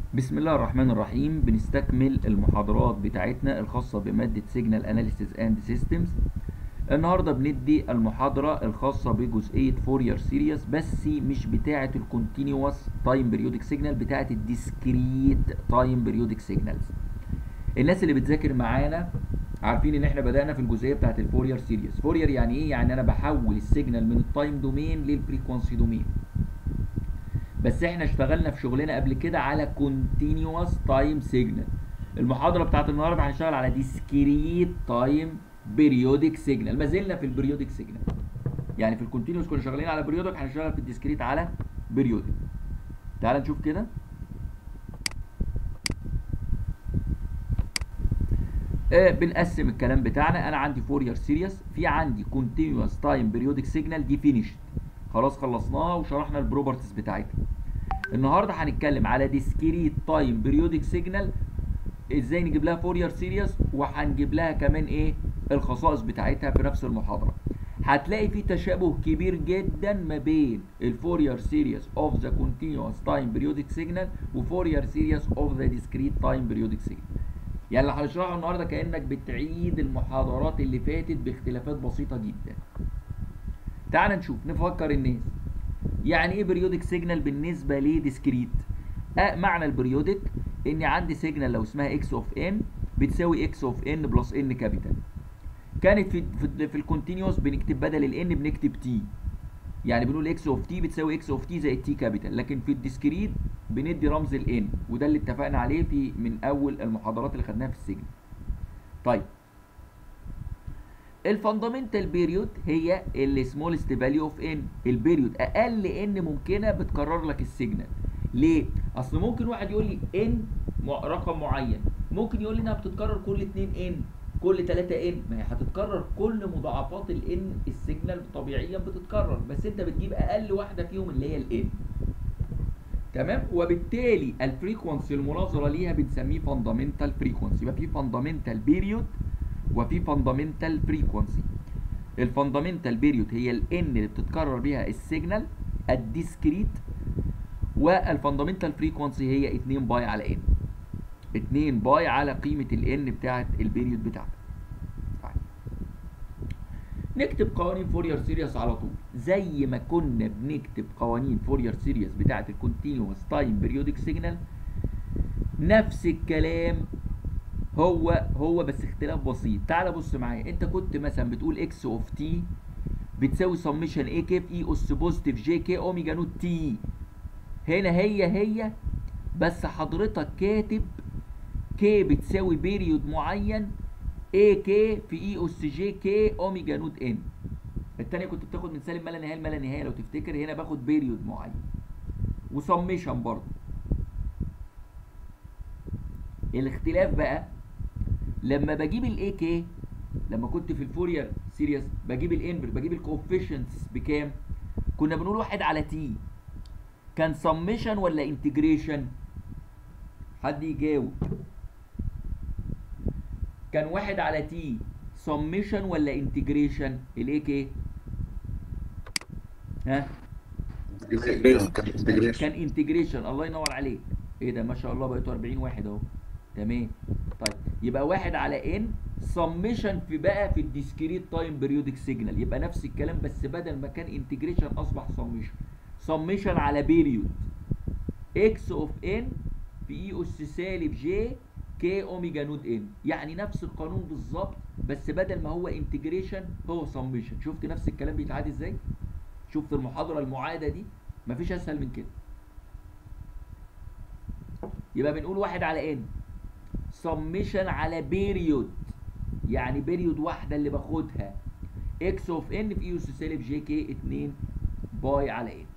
بسم الله الرحمن الرحيم بنستكمل المحاضرات بتاعتنا الخاصة بمادة سيجنال اناليسيز اند سيستمز النهارده بندي المحاضرة الخاصة بجزئية فورير سيريس بس مش بتاعة الكونتينيوس تايم بريودك سيجنال بتاعة الديسكريت تايم بريودك سيجنالز الناس اللي بتذاكر معانا عارفين ان احنا بدأنا في الجزئية بتاعة الفورير سيريس فورير يعني ايه يعني انا بحول السيجنال من التايم دومين للفريكوانسي دومين بس احنا اشتغلنا في شغلنا قبل كده على كونتينيوس تايم سيجنال المحاضره بتاعت النهارده هنشتغل على ديسكريت تايم بيريودك سيجنال ما زلنا في البريودك سيجنال يعني في الكونتينيوس كنا شغالين على بريودك هنشتغل في الديسكريت على بيريودك تعال نشوف كده آه بنقسم الكلام بتاعنا انا عندي فورير سيريس في عندي كونتينيوس تايم بيريودك سيجنال دي فينيشد خلاص خلصناها وشرحنا البروبرتيز بتاعتها النهارده هنتكلم على ديسكريت تايم بريودك سيجنال ازاي نجيب لها فورير سيريس وهنجيب لها كمان ايه الخصائص بتاعتها في نفس المحاضره هتلاقي في تشابه كبير جدا ما بين الفورير سيريس اوف ذا كونتينوس تايم بريودك سيجنال وفورير سيريس اوف ذا ديسكريت تايم بريودك سيجنال يعني اللي هنشرحه النهارده كانك بتعيد المحاضرات اللي فاتت باختلافات بسيطه جدا تعال نشوف نفكر الناس يعني ايه بريودك سيجنال بالنسبه لديسكريت أه معنى البريودك ان عندي سيجنال لو اسمها اكس اوف ان بتساوي اكس اوف ان بلس ان كابيتال كانت في في, في الكونتينيوس بنكتب بدل الان بنكتب تي يعني بنقول اكس اوف تي بتساوي اكس اوف تي زائد تي كابيتال لكن في الديسكريت بندي رمز الان وده اللي اتفقنا عليه في من اول المحاضرات اللي خدناها في السجن طيب الفاندامنتال بيريود هي السمولست فاليو اوف ان البيريود اقل ان ممكنه بتكرر لك السيجنال ليه اصل ممكن واحد يقول لي ان رقم معين ممكن يقول لي انها بتتكرر كل 2 ان كل 3 ان ما هي هتتكرر كل مضاعفات الان السيجنال طبيعيا بتتكرر بس انت بتجيب اقل واحده فيهم اللي هي الان تمام وبالتالي الفريكونسي المناظره ليها بنسميه فاندامنتال فريكونسي يبقى في فاندامنتال بيريود وفي فاندامنتال فريكونسي الفاندامنتال بيريود هي الان اللي بتتكرر بيها السيجنال الديسكريت والفاندامنتال فريكونسي هي 2 باي على ان 2 باي على قيمه الان بتاعه البيريود بتاعتك نكتب قوانين فورير سيريس على طول زي ما كنا بنكتب قوانين فورير سيريس بتاعه الكونتينوس تايم بيريودك سيجنال نفس الكلام هو هو بس اختلاف بسيط تعال بص معايا انت كنت مثلا بتقول اكس اوف تي بتساوي سميشن اي كي في اي اس بوزيتيف جي كي اوميجا نوت تي هنا هي هي بس حضرتك كاتب كي بتساوي بيريود معين اي كي في اي اس جي كي اوميجا نوت ان التانية كنت بتاخد من سالب ما لا نهايه لما لا نهايه لو تفتكر هنا باخد بيريود معين وسميشن برضه الاختلاف بقى لما بجيب الاي كي لما كنت في الفورير سيريس بجيب الانفر بجيب الكوفيشنتس بكام كنا بنقول واحد على تي كان سميشن ولا انتجريشن حد يجاوب كان واحد على تي سميشن ولا انتجريشن الاي كي ها كان انتجريشن الله ينور عليك ايه ده ما شاء الله بقيتوا 40 واحد اهو تمام طيب يبقى واحد على ان سميشن في بقى في الديسكريت تايم بريودك سيجنال يبقى نفس الكلام بس بدل ما كان انتجريشن اصبح سميشن سميشن على بيريود اكس اوف ان في اي اس سالب جي كي اوميجا نود ان يعني نفس القانون بالظبط بس بدل ما هو انتجريشن هو سميشن شفت نفس الكلام بيتعاد ازاي شفت المحاضره المعاده دي مفيش اسهل من كده يبقى بنقول واحد على ان سميشن على بيريود يعني بيريود واحده اللي باخدها اكس اوف ان في يو سالب جي كي 2 باي على ان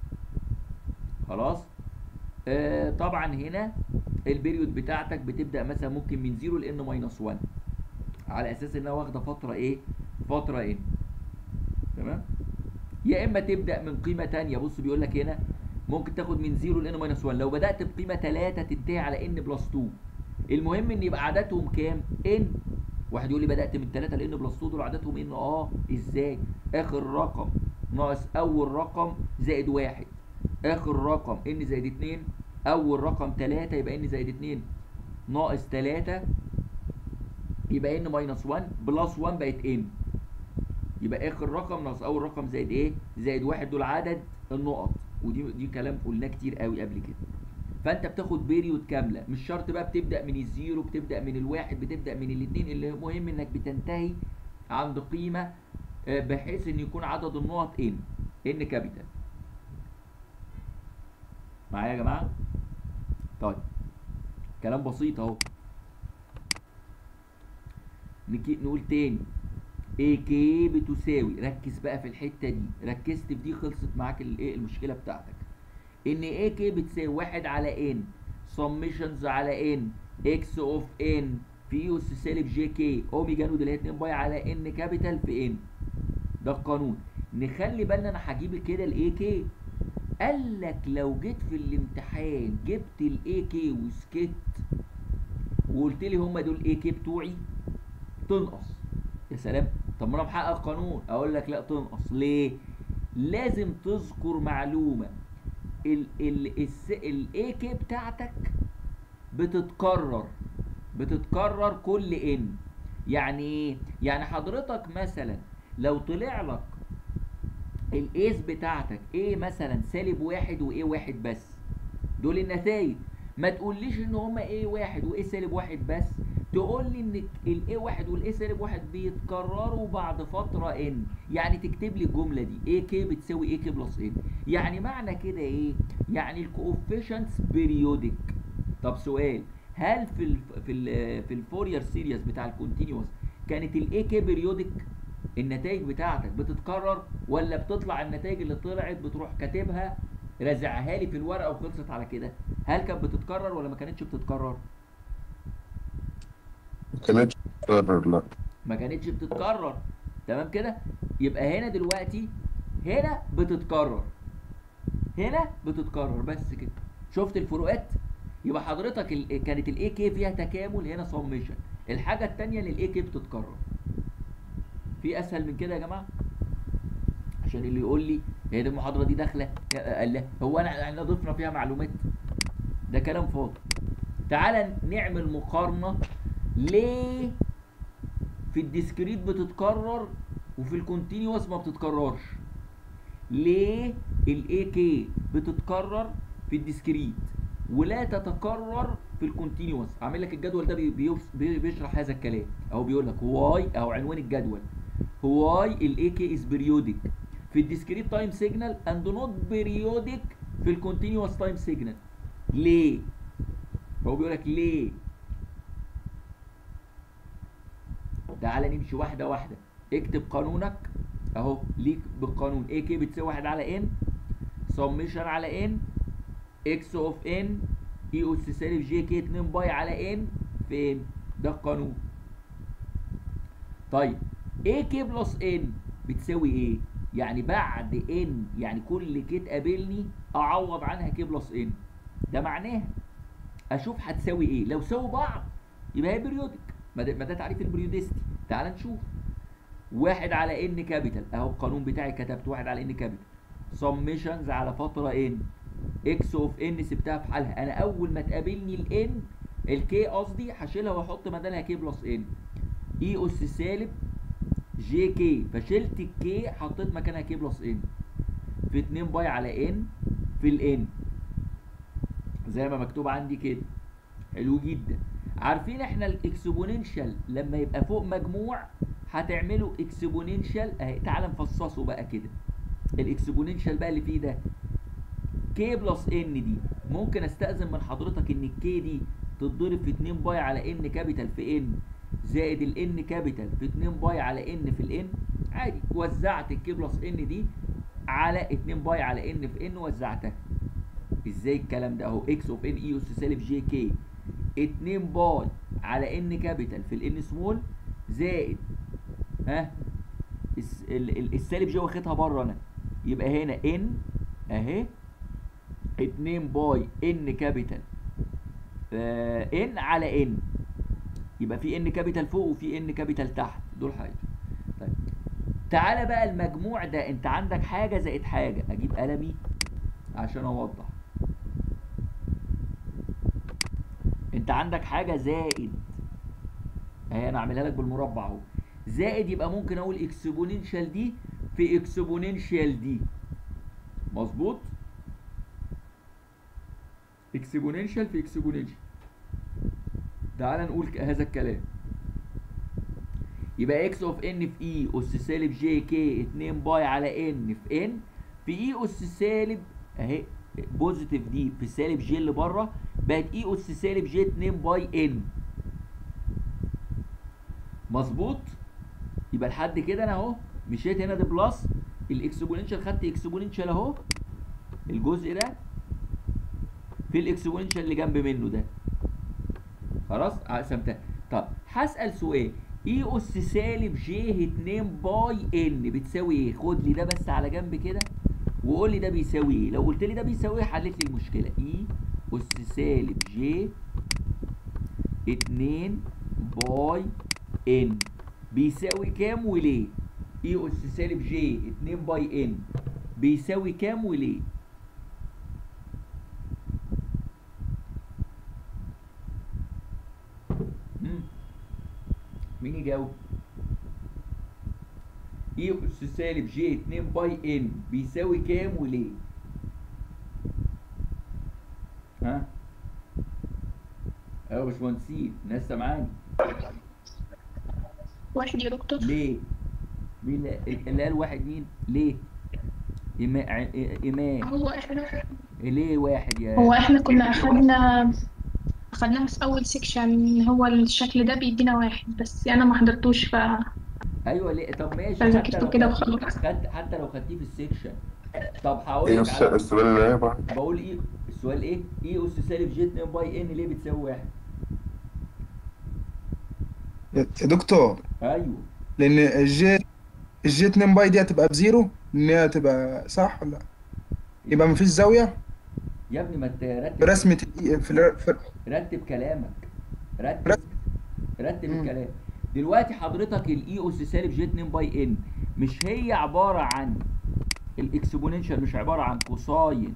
خلاص آه طبعا هنا البيريود بتاعتك بتبدا مثلا ممكن من 0 لان ماينس 1 على اساس انها واخده فتره ايه فتره ان تمام يا اما تبدا من قيمه ثانيه بص بيقول لك هنا ممكن تاخد من 0 لان ماينس 1 لو بدات بقيمه 3 تنتهي على ان بلس 2 المهم ان يبقى عددهم كام ان واحد يقول لي بدات من 3 لان بلس 2 دول عددهم ان اه ازاي اخر رقم ناقص اول رقم زائد واحد اخر رقم ان زائد 2 اول رقم 3 يبقى ان زائد 2 ناقص 3 يبقى ان ماينس 1 بلس 1 بقت ان يبقى اخر رقم ناقص اول رقم زائد ايه زائد واحد دول عدد النقط ودي دي كلام قلناه كتير قوي قبل كده فانت بتاخد بيريود كامله مش شرط بقى بتبدا من الزيرو بتبدا من الواحد بتبدا من الاثنين اللي مهم انك بتنتهي عند قيمه آه، بحيث ان يكون عدد النقط ان ان كابيتال معايا يا جماعه طيب كلام بسيط اهو نكي- نقول تاني اي كي بتساوي ركز بقى في الحته دي ركزت في دي خلصت معاك الايه المشكله بتاعتك ان اي كي بتساوي واحد على ان سمشنز على ان اكس اوف ان في اس سالب جي كي اوميجا نود اللي هي 2 باي على ان كابيتال في ان ده القانون نخلي بالنا انا هجيب كده الاي كي قال لك لو جيت في الامتحان جبت الاي كي وسكت وقلت لي هم دول اي كي بتوعي تنقص يا سلام طب ما انا محقق قانون اقول لك لا تنقص ليه لازم تذكر معلومه ال ال الاي كي بتاعتك بتتكرر بتتكرر كل ان يعني ايه يعني حضرتك مثلا لو طلع لك الايس بتاعتك ايه مثلا سالب واحد وايه واحد بس دول النتائج ما تقوليش ان هما ايه واحد وايه سالب واحد بس تقول لي ان الايه واحد والايه سالب واحد بيتكرروا بعد فتره ان يعني تكتب لي الجمله دي ايه كي بتساوي ايه كي بلس ان يعني معنى كده ايه يعني الكوفيشنتس بيريودك طب سؤال هل في ال في ال في الفورير سيريز بتاع الكونتينوس كانت الاي كي بيريودك النتائج بتاعتك بتتكرر ولا بتطلع النتائج اللي طلعت بتروح كاتبها رازعها لي في الورقه وخلصت على كده هل كانت بتتكرر ولا ما كانتش بتتكرر ما كانتش بتتكرر لا ما كانتش بتتكرر تمام كده يبقى هنا دلوقتي هنا بتتكرر هنا بتتكرر بس كده شفت الفروقات يبقى حضرتك ال... كانت الاي كي فيها تكامل هنا سمشن الحاجه الثانيه ان الاي كي بتتكرر في اسهل من كده يا جماعه عشان اللي يقول لي هي دي المحاضره دي داخله يا- قال لا هو انا احنا ضفنا فيها معلومات ده كلام فاضي تعالى نعمل مقارنه ليه في الديسكريت بتتكرر وفي الكونتينوس ما بتتكررش ليه الاي كي بتتكرر في الديسكريت ولا تتكرر في الكونتينوس عامل لك الجدول ده بي- بيوص- بي- بيشرح هذا الكلام او بيقول لك واي او عنوان الجدول واي الاي كي از بيريودك في الديسكريت تايم سيجنال اند نوت بيريودك في الكونتينوس تايم سيجنال ليه هو بيقول لك ليه تعالى نمشي واحده واحده اكتب قانونك اهو ليك بالقانون اي كي بتساوي 1 على ان سميشن على ان اكس اوف ان اي اس سالب جي كي 2 باي على ان في ان ده القانون طيب اي كي بلس ان بتساوي ايه يعني بعد ان يعني كل كي تقابلني اعوض عنها كي بلس ان ده معناها اشوف هتساوي ايه لو ساووا بعض يبقى هي بريودك ما ده ما ده تعريف البريودستي تعال نشوف واحد على ان كابيتال اهو القانون بتاعي كتبت واحد على ان كابيتال سميشنز على فتره ان اكس اوف ان سبتها في حالها انا اول ما تقابلني الان الكي قصدي هشيلها واحط بدلها كي بلس ان اي اس سالب جي كي فشلت الكي حطيت مكانها كي بلس ان في 2 باي على ان في الان زي ما مكتوب عندي كده حلو جدا عارفين احنا الاكسبوننشال لما يبقى فوق مجموع هتعملوا اكسبوننشال اهي تعال نفصصه بقى كده الاكسبوننشال بقى اللي فيه ده كي بلس ان دي ممكن استاذن من حضرتك ان الكي دي تتضرب في 2 باي على ان كابيتال في ان زائد الان كابيتال في 2 باي على ان في الان عادي وزعت الكي بلس ان دي على 2 باي على ان في ان وزعتها ازاي الكلام ده اهو اكس اوف ان اي اس سالب جي كي 2 باي على ان كابيتال في الان سمول زائد ها الس- ال- ال- السالب جي واخدها بره انا يبقى هنا ان اهي 2 باي ان كابيتال آه ان على ان يبقى في ان كابيتال فوق وفي ان كابيتال تحت دول حاجه طيب تعالى بقى المجموع ده انت عندك حاجه زائد حاجه اجيب قلمي عشان اوضح انت عندك حاجه زائد اهي انا اعملها لك بالمربع اهو زائد يبقى ممكن اقول اكسبوننشال دي في اكسبوننشال دي مظبوط اكسبوننشال في اكسبوننشال تعال نقول ك- هذا الكلام يبقى اكس اوف ان في اي اس سالب جي كي 2 باي على ان في ان في اي اس سالب اهي بوزيتيف دي في سالب جي اللي بره بقت اي اس سالب جي 2 باي ان مظبوط يبقى لحد كده انا اهو مشيت هنا دي بلس الاكسبوننشال خدت اكسبوننشال اهو الجزء ده في الاكسبوننشال اللي جنب منه ده خلاص قسمتها طب هسأل سؤال اي اس سالب ج 2 باي ان بتساوي ايه خد لي ده بس على جنب كده وقول لي ده بيساوي ايه لو قلت لي ده بيساوي ايه حلت لي المشكله اي اس سالب ج 2 باي ان بيساوي كام وليه اي اس سالب ج 2 باي ان بيساوي كام وليه مم. مين يجاوب اي اس سالب ج 2 باي ان بيساوي كام وليه ها ايوه يا باشمهندسين الناس سامعاني واحد يا دكتور ليه مين اللي اللي قال واحد مين ليه إما- ع- ايمان هو احنا ليه واحد يا هو احنا كنا اخدنا اخدناها في اول سيكشن هو الشكل ده بيدينا واحد بس انا ما حضرتوش ف ايوه ليه طب ماشي حتى فذاكرته لو كده خدت وخلاص خدت- حتى لو خدتيه في السكشن طب هقول ايه لك الس- على السؤال اللي هي بقى بقول ايه السؤال ايه اي اس سالب جي 2 باي ان ليه بتساوي واحد يا يا دكتور ايوه لان الجي الجي 2 باي دي هتبقى بزيرو ان هي هتبقى صح ولا لا يبقى مفيش زاويه يا ابني ما ترتب برسمه ال- في ال- في رتب كلامك رتب رتب. رتب مم. الكلام دلوقتي حضرتك الاي اس سالب جي 2 باي ان مش هي عباره عن الاكسبوننشال مش عباره عن كوساين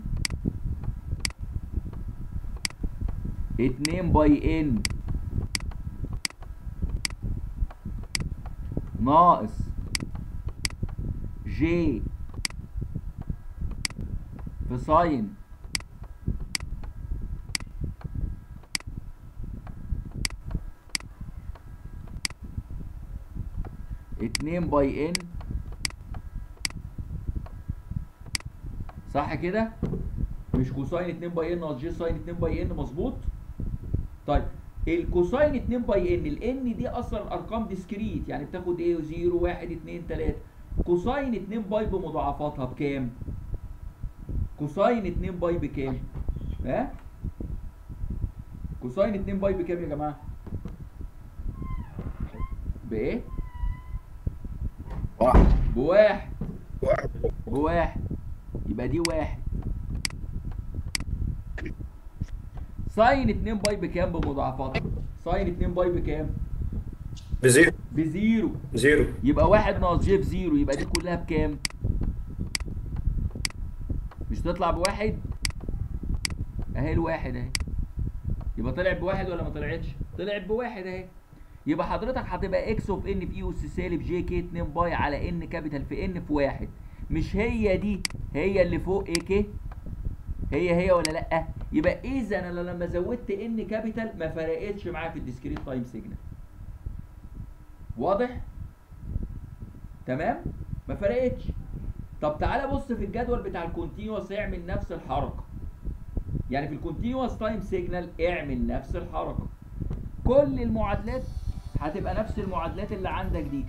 2 باي ان ناقص جي في ساين اتنين باي ان صح كده مش كوساين 2 باي ان ناقص جي ساين 2 باي ان مظبوط طيب الكوساين 2 باي ان الان دي اصلا ارقام ديسكريت يعني بتاخد ايه 0 1 2 3 كوساين 2 باي بمضاعفاتها بكام كوساين 2 باي بكام ها كوساين 2 باي بكام يا جماعه بايه واحد بواحد واحد بواحد يبقى دي واحد ساين 2 باي بكام بمضاعفاتها ساين 2 باي بكام بزيرو بزيرو زيرو يبقى واحد ناقص جي بزيرو يبقى دي كلها بكام مش تطلع بواحد اهي الواحد اهي يبقى طلعت بواحد ولا ما طلعتش طلعت بواحد اهي يبقى حضرتك هتبقى اكس اوف ان في اي اس سالب جي كي 2 باي على ان كابيتال في ان في واحد مش هي دي هي اللي فوق اي كي هي هي ولا لا يبقى اذا انا لما زودت ان كابيتال ما فرقتش معايا في الديسكريت تايم سيجنال واضح تمام ما فرقتش طب تعالى بص في الجدول بتاع الكونتينوس اعمل نفس الحركه يعني في الكونتينوس تايم سيجنال اعمل نفس الحركه كل المعادلات هتبقى نفس المعادلات اللي عندك دي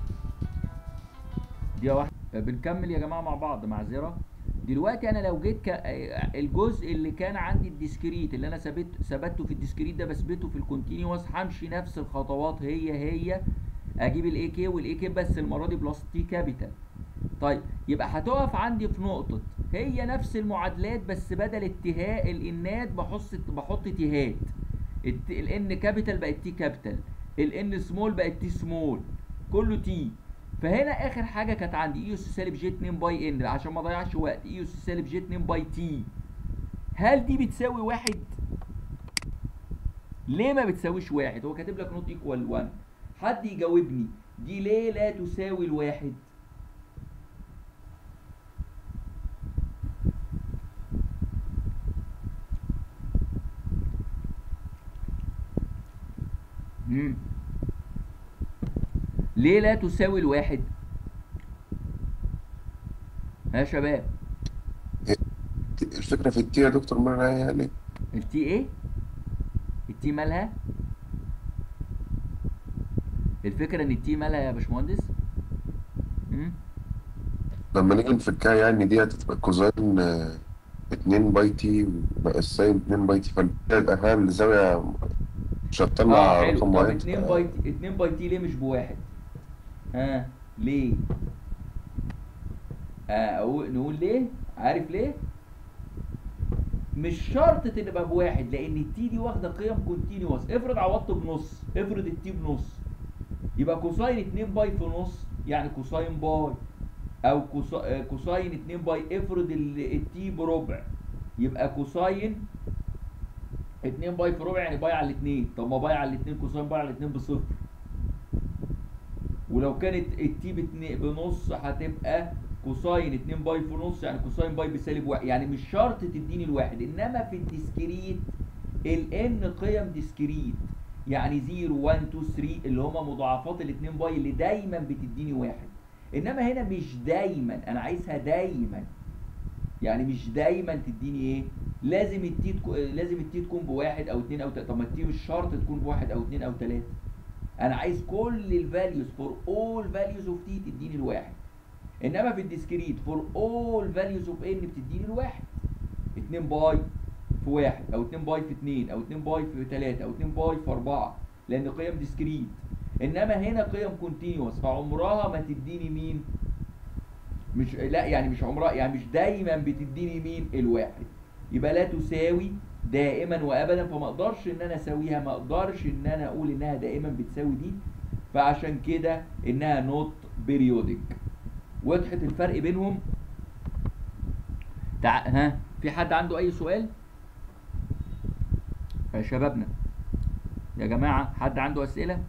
دي واحده بنكمل يا جماعه مع بعض معذره دلوقتي انا لو جيت ك... الجزء اللي كان عندي الديسكريت اللي انا ثبت ثبته في الديسكريت ده بثبته في الكونتينوس همشي نفس الخطوات هي هي اجيب الاي كي والاي كي بس المره دي بلس تي كابيتال طيب يبقى هتقف عندي في نقطه هي نفس المعادلات بس بدل التهاء الانات بحط بحط تيهات الان كابيتال بقت تي كابيتال الان سمول بقت تي سمول كله تي فهنا اخر حاجه كانت عندي اي اس سالب جي 2 باي ان عشان ما اضيعش وقت اي اس سالب جي 2 باي تي هل دي بتساوي واحد ليه ما بتساويش واحد هو كاتب لك نوت ايكوال 1 حد يجاوبني دي ليه لا تساوي الواحد مم. ليه لا تساوي الواحد ها يا شباب الفكرة في التي يا دكتور مرة يعني التي ايه التي مالها الفكره ان التي مالها يا باشمهندس مم؟ لما نيجي نفكها يعني دي هتبقى كوزين آه، اتنين باي تي بقى الساين اتنين باي تي فهتبقى فاهم الزاوية مش هتطلع اه حلو رقم طب معين 2 تبقى- باي تي 2 باي تي ليه مش بواحد ها ليه آه أقول- نقول ليه عارف ليه مش شرط تبقى بواحد لان التي دي واخده قيم كونتينوس افرض عوضت بنص افرض التي بنص يبقى كوساين 2 باي في نص يعني كوساين باي او كوسا- آه، كوساين 2 باي افرض ال- التي بربع يبقى كوساين 2 باي في ربع يعني باي على الاثنين طب ما باي على الاثنين كوساين باي على الاثنين بصفر ولو كانت التي باتنين- بنص هتبقى كوساين 2 باي في نص يعني كوساين باي بسالب واحد يعني مش شرط تديني الواحد انما في الديسكريت الان قيم ديسكريت يعني 0 1 2 3 اللي هما مضاعفات ال 2 باي اللي دايما بتديني واحد انما هنا مش دايما انا عايزها دايما يعني مش دايما تديني ايه لازم التي تكو... لازم التي تكون بواحد او اتنين او تلاته طب ما التي مش شرط تكون بواحد او اتنين او تلاته انا عايز كل الفاليوز فور اول فاليوز اوف تي تديني الواحد انما في الديسكريت فور اول فاليوز اوف ان بتديني الواحد 2 باي في واحد او 2 باي في 2 او 2 باي في 3 او 2 باي في 4 لان قيم ديسكريت انما هنا قيم كونتينوس فعمرها ما تديني مين مش لا يعني مش عمرها يعني مش دايما بتديني مين الواحد يبقى لا تساوي دائما وابدا فما اقدرش ان انا اساويها ما اقدرش ان انا اقول انها دائما بتساوي دي فعشان كده انها نوت بيريودك وضحت الفرق بينهم تع... ها في حد عنده اي سؤال يا شبابنا يا جماعه حد عنده اسئله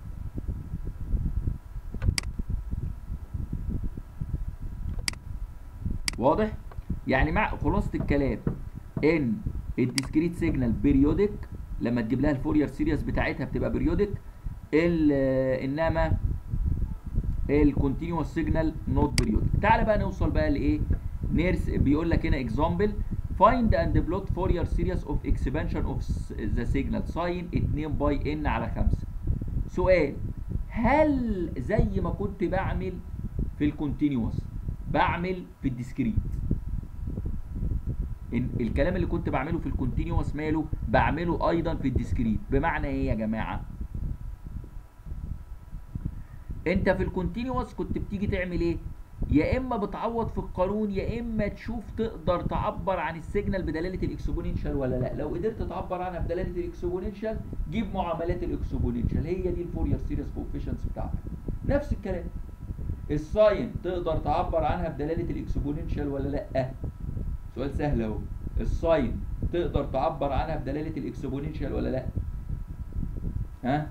واضح يعني مع خلاصه الكلام ان الديسكريت سيجنال بيريودك لما تجيب لها الفورير سيريس بتاعتها بتبقى بيريودك انما الكونتينوس سيجنال نوت بيريودك تعال بقى نوصل بقى لايه نيرس بيقول لك هنا اكزامبل find and plot Fourier series of expansion of the signal sin 2 باي n على 5 سؤال هل زي ما كنت بعمل في الكونتينوس بعمل في الديسكريت إن الكلام اللي كنت بعمله في الكونتينوس ماله بعمله ايضا في الديسكريت بمعنى ايه يا جماعه انت في الكونتينوس كنت بتيجي تعمل ايه يا اما بتعوض في القانون يا اما تشوف تقدر تعبر عن السيجنال بدلاله الاكسبوننشال ولا لا لو قدرت تعبر عنها بدلاله الاكسبوننشال جيب معاملات الاكسبوننشال هي دي الفورير سيريس كوفيشنتس بتاعتك نفس الكلام الساين تقدر تعبر عنها بدلاله الاكسبوننشال ولا لا سؤال سهل اهو الساين تقدر تعبر عنها بدلاله الاكسبوننشال ولا لا ها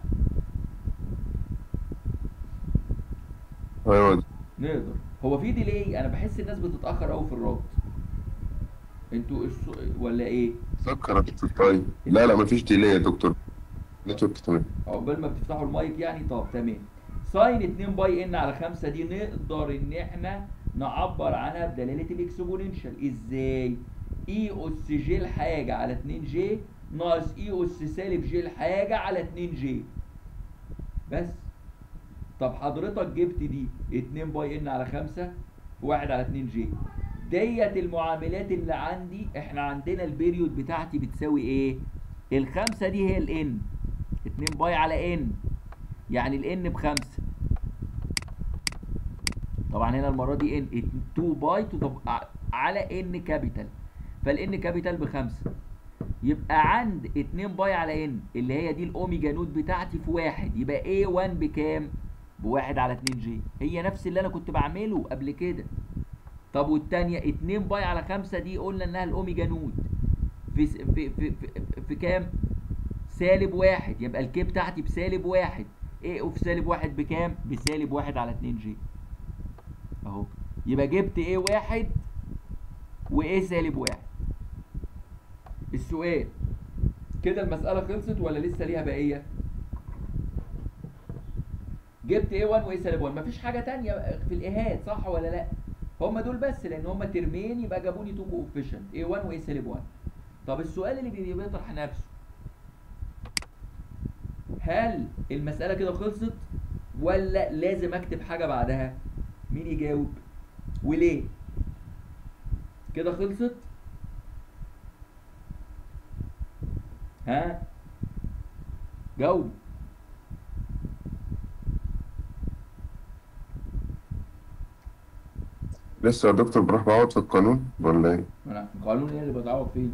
ايوه نقدر هو في ديلي انا بحس الناس بتتاخر قوي في الرد انتوا الس- ولا ايه فكر يا دكتور طيب لا لا مفيش ديلي يا دكتور نتورك تمام عقبال ما بتفتحوا المايك يعني طب تمام ساين 2 باي ان على 5 دي نقدر ان احنا نعبر عنها بدلاله الاكسبوننشال ازاي اي اس جي الحاجه على 2 جي ناقص اي اس سالب جي الحاجه على 2 جي بس طب حضرتك جبت دي 2 باي ان على 5 في 1 على 2 جي ديت المعاملات اللي عندي احنا عندنا البيريود بتاعتي بتساوي ايه الخمسه دي هي الان 2 باي على ان يعني الان بخمسة طبعا هنا المره دي ان 2 باي تو على ان كابيتال فالان كابيتال بخمسة يبقى عند 2 باي على ان اللي هي دي الاوميجا نوت بتاعتي في واحد يبقى A 1 بكام؟ بواحد على 2 جي هي نفس اللي انا كنت بعمله قبل كده طب والتانية 2 باي على 5 دي قلنا انها الاوميجا نوت في س- في في في, في كام؟ سالب واحد يبقى الكي بتاعتي بسالب واحد ايه اوف سالب واحد بكام؟ بسالب واحد على 2 جي اهو يبقى جبت ايه واحد وايه سالب واحد السؤال كده المسألة خلصت ولا لسه ليها بقية؟ جبت ايه 1 وايه سالب 1 مفيش حاجة تانية في الايهات صح ولا لا؟ هما دول بس لان هما ترمين يبقى جابوني تو كوفيشنت ايه 1 وايه سالب 1 طب السؤال اللي بي- بيطرح نفسه هل المسألة كده خلصت ولا لازم اكتب حاجة بعدها؟ مين يجاوب؟ وليه؟ كده خلصت؟ ها؟ جاوب لسه يا دكتور بروح بقعد في القانون ولا ايه؟ انا قانون ايه اللي بتعوض فيه؟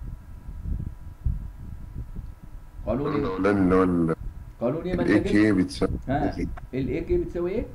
قانون ايه؟ الاولاني اللي هو ال قانون ايه ما انت الاي جبت كي بتساوي ها الاي كي بتساوي ايه؟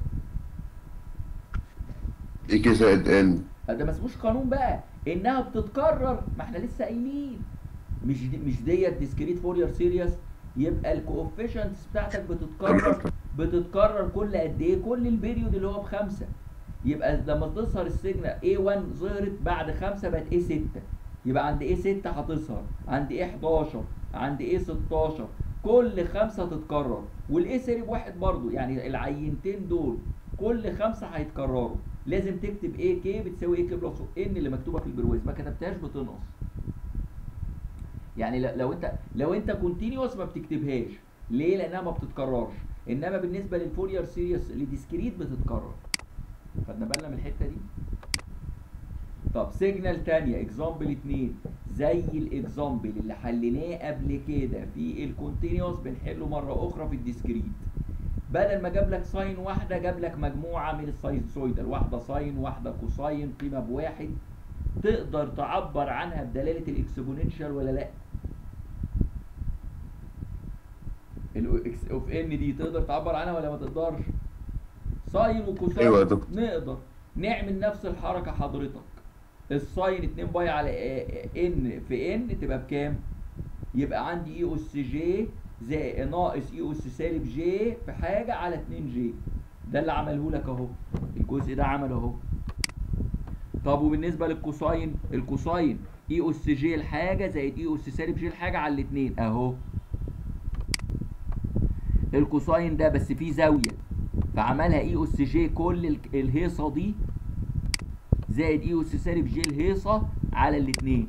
اي كي زائد ان ده ما اسموش قانون بقى انها بتتكرر ما احنا لسه قايلين مش دي مش ديت ديسكريت فورير سيريس يبقى الكوفيشنتس بتاعتك بتتكرر بتتكرر كل قد ايه؟ كل البيريود اللي هو بخمسه يبقى لما تظهر السيجنال A1 ظهرت بعد خمسه بقت A6 يبقى عند A6 هتظهر عند A11 عند A16 كل خمسه تتكرر والاي سالب واحد برضو يعني العينتين دول كل خمسه هيتكرروا لازم تكتب اي كي بتساوي اي كي بلس ان اللي مكتوبه في البرويز ما كتبتهاش بتنقص يعني ل- لو انت لو انت كونتينيوس ما بتكتبهاش ليه لانها ما بتتكررش انما بالنسبه للفورير سيريس لديسكريت بتتكرر خدنا بالنا من الحته دي طب سيجنال تانية اكزامبل 2 زي الاكزامبل اللي حليناه قبل كده في الكونتينيوس بنحله مره اخرى في الديسكريت بدل ما جاب لك ساين واحده جاب لك مجموعه من الساينسويدال واحده ساين واحده كوساين قيمه بواحد تقدر تعبر عنها بدلاله الاكسبوننشال ولا لا الاكس اوف ان دي تقدر تعبر عنها ولا ما تقدرش ساين وكوساين أيوة يا دكتور. نقدر نعمل نفس الحركه حضرتك الساين 2 باي على ان في ان تبقى بكام يبقى عندي اي اس جي زائد ناقص اي اس سالب جي في حاجه على 2 جي ده اللي عمله لك اهو الجزء ده عمله اهو طب وبالنسبه للكوساين الكوساين اي اس جي الحاجه زائد اي اس سالب جي الحاجه على الاثنين اهو الكوساين ده بس فيه زاويه فعملها اي اس جي كل ال- الهيصه دي زائد اي اس سالب جي الهيصه على الاثنين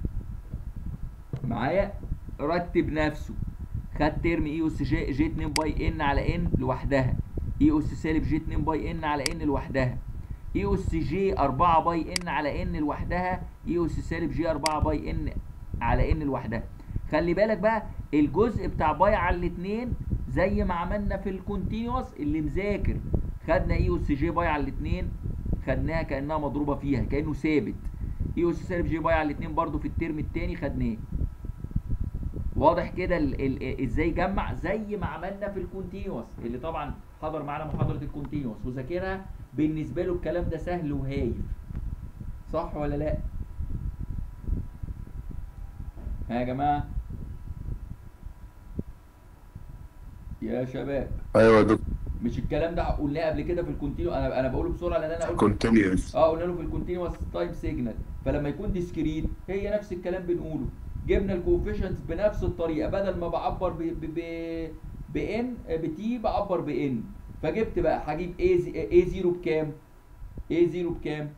معايا رتب نفسه خد ترم اي اس جي جي 2 باي ان على ان لوحدها اي اس سالب جي 2 باي ان على ان لوحدها اي اس جي 4 باي ان على ان لوحدها اي اس سالب جي 4 باي ان على ان لوحدها خلي بالك بقى الجزء بتاع باي على الاثنين زي ما عملنا في الكونتينوس اللي مذاكر خدنا اي اس جي باي على الاثنين خدناها كانها مضروبه فيها كانه ثابت اي اس سالب جي باي على الاثنين برضو في الترم الثاني خدناه واضح كده ال- ال- ازاي جمع زي ما عملنا في الكونتينوس اللي طبعا حضر معانا محاضره الكونتينوس وذاكرها بالنسبه له الكلام ده سهل وهايف صح ولا لا ها يا جماعه يا شباب ايوه يا دكتور مش الكلام ده قلناه قبل كده في الكونتينو انا انا بقوله بسرعه لان انا قلت كونتينيوس اه قلنا له في الكونتينوس تايم سيجنال فلما يكون ديسكريت هي نفس الكلام بنقوله جبنا الكوفيشنتس بنفس الطريقه بدل ما بعبر ب ب ب بان بتي بعبر بان فجبت بقى هجيب اي اي 0 بكام؟ اي 0 بكام؟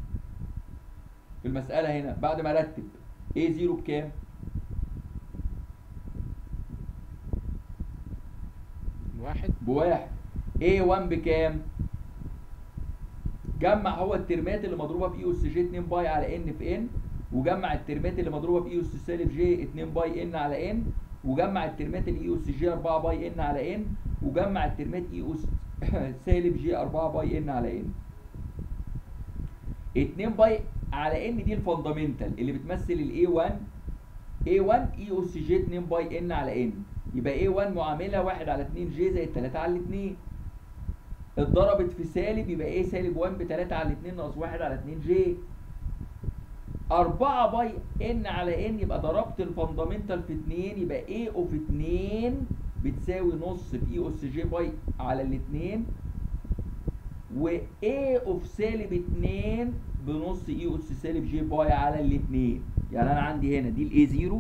في المساله هنا بعد ما ارتب اي 0 بكام؟ واحد بواحد A1 بكام؟ جمع هو الترمات اللي مضروبه في اي اس جي 2 باي على ان في ان وجمع الترمات اللي مضروبه في اي اس سالب جي 2 باي ان على ان وجمع الترمات الاي اس جي 4 باي ان على ان وجمع الترمات اي اس سالب جي 4 باي ان على ان 2 باي على ان دي الفاندامنتال اللي بتمثل الاي 1 A1 اي اس جي 2 باي ان على ان يبقى A1 معاملة 1 على 2 جي زائد 3 على 2 اتضربت في سالب يبقى A سالب 1 ب 3 على 2 ناقص 1 على 2 جي 4 باي ان على ان يبقى ضربت الفاندامنتال في 2 يبقى a اوف 2 بتساوي نص بي اس جي باي على الاثنين و a اوف سالب 2 بنص اي اس سالب جي باي على الاثنين يعني انا عندي هنا دي الاي 0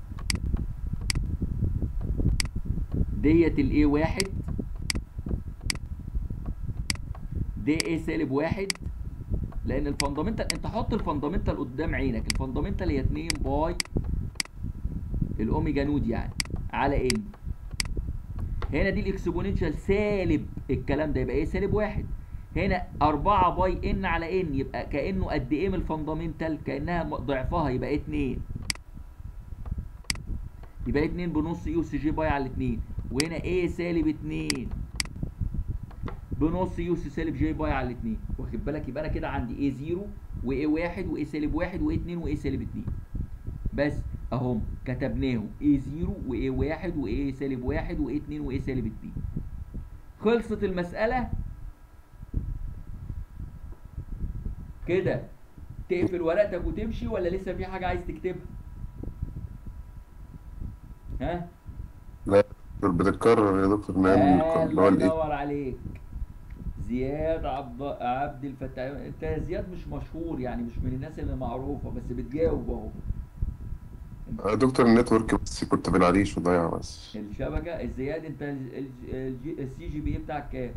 ديت الاي 1 دي ايه سالب واحد لان الفاندامنتال انت حط الفاندامنتال قدام عينك الفاندامنتال هي 2 باي الاوميجا نود يعني على ان هنا دي الاكسبوننشال سالب الكلام ده يبقى ايه سالب واحد هنا 4 باي ان على ان يبقى كانه قد ايه من الفاندامنتال كانها ضعفها يبقى 2 يبقى 2 بنص يو سي جي باي على 2 وهنا ايه سالب 2 بنص يو سي سالب جي باي على 2 واخد بالك يبقى انا كده عندي ايه 0 وايه 1 وايه سالب 1 وايه 2 وايه سالب 2 بس اهم كتبناهم ايه 0 وايه 1 وايه سالب 1 وايه 2 وايه سالب 2 خلصت المساله كده تقفل ورقتك وتمشي ولا لسه في حاجه عايز تكتبها ها لا بتتكرر يا دكتور نعمل اللي هو الله الايه ينور عليك زياد عبد عبد الفتاح انت يا زياد مش مشهور يعني مش من الناس اللي معروفه بس بتجاوب اهو آه، دكتور النتورك بس كنت في العريش وضيع بس الشبكه زياد انت السي جي بي بتاعك كام؟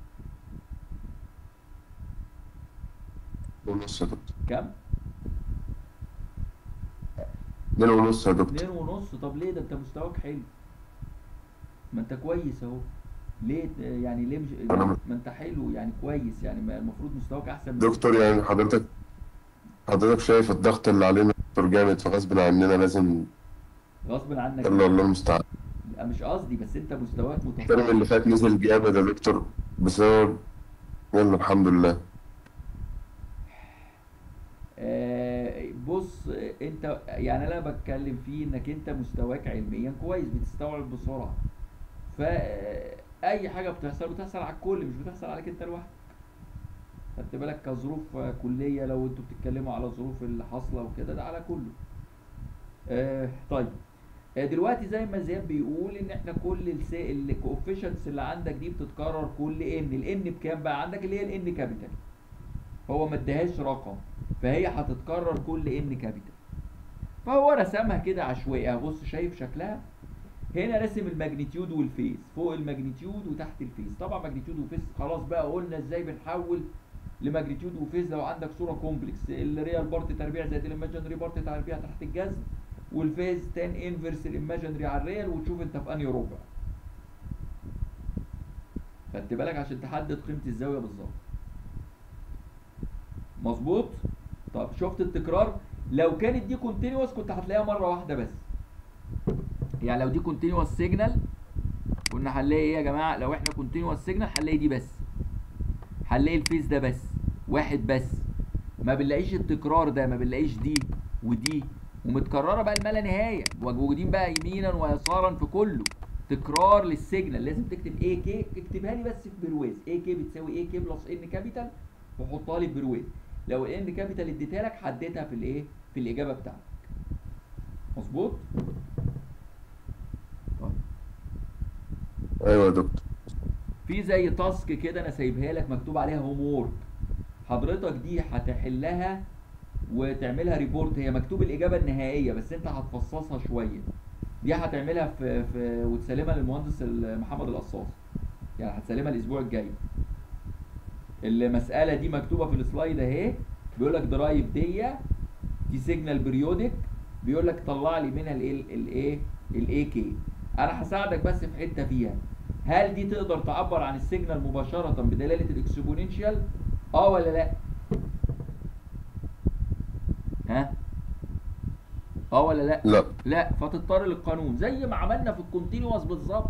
ونص يا دكتور كام؟ اتنين ونص يا دكتور اتنين ونص طب ليه ده انت مستواك حلو ما انت كويس اهو ليه ت- يعني ليه مش أنا م- ما انت حلو يعني كويس يعني ما المفروض مستواك احسن من دكتور يعني حضرتك حضرتك شايف الضغط اللي علينا دكتور جامد فغصب عننا لازم غصب عنك يلا الله المستعان لا مش قصدي بس انت مستواك الترم متفوق اللي فات نزل جامد يا دكتور بسبب يلا الحمد لله آه، بص آه، انت يعني انا بتكلم فيه انك انت مستواك علميا كويس بتستوعب بسرعه فاي حاجه بتحصل بتحصل على الكل مش بتحصل عليك انت لوحدك خدت بالك كظروف آه، كليه لو انتوا بتتكلموا على الظروف اللي حاصله وكده ده على كله آه طيب آه، دلوقتي زي ما زياد بيقول ان احنا كل الكوفيشنتس اللي عندك دي بتتكرر كل ان الان بكام بقى عندك اللي هي الان كابيتال هو ما اداهاش رقم فهي هتتكرر كل ان كابيتال فهو رسمها كده عشوائي أهو بص شايف شكلها هنا رسم الماجنتيود والفيز فوق الماجنتيود وتحت الفيز طبعا ماجنتيود وفيز خلاص بقى قلنا ازاي بنحول لماجنتيود وفيز لو عندك صوره كومبلكس الريال بارت تربيع زائد الايماجينري بارت تربيع تحت الجذر والفيز تان انفرس الايماجينري على الريال وتشوف انت في انهي ربع خدت بالك عشان تحدد قيمه الزاويه بالظبط مظبوط طب شفت التكرار لو كانت دي كونتينوس كنت هتلاقيها مره واحده بس يعني لو دي كونتينوس سيجنال كنا هنلاقي ايه يا جماعه لو احنا كونتينوس سيجنال هنلاقي دي بس هنلاقي الفيس ده بس واحد بس ما بنلاقيش التكرار ده ما بنلاقيش دي ودي ومتكرره بقى لما لا نهايه موجودين بقى يمينا ويسارا في كله تكرار للسيجنال لازم تكتب اي كي اكتبها لي بس في برواز اي كي بتساوي اي كي بلس ان كابيتال وحطها لي في برواز لو الان كابيتال اديتها لك حددها في الايه في الاجابه بتاعتك مظبوط طيب ايوه يا دكتور في زي تاسك كده انا سايبها لك مكتوب عليها هوم وورك حضرتك دي هتحلها وتعملها ريبورت هي مكتوب الاجابه النهائيه بس انت هتفصصها شويه دي هتعملها في, في وتسلمها للمهندس ال- محمد القصاص يعني هتسلمها الاسبوع الجاي المساله دي مكتوبه في السلايد اهي بيقول لك درايف دي دي سيجنال بريودك بيقول لك طلع لي منها الايه الايه الاي كي انا هساعدك بس في حته فيها هل دي تقدر تعبر عن السيجنال مباشره بدلاله الاكسبوننشال اه ولا لا ها اه ولا لا لا لا فتضطر للقانون زي ما عملنا في الكونتينوس بالظبط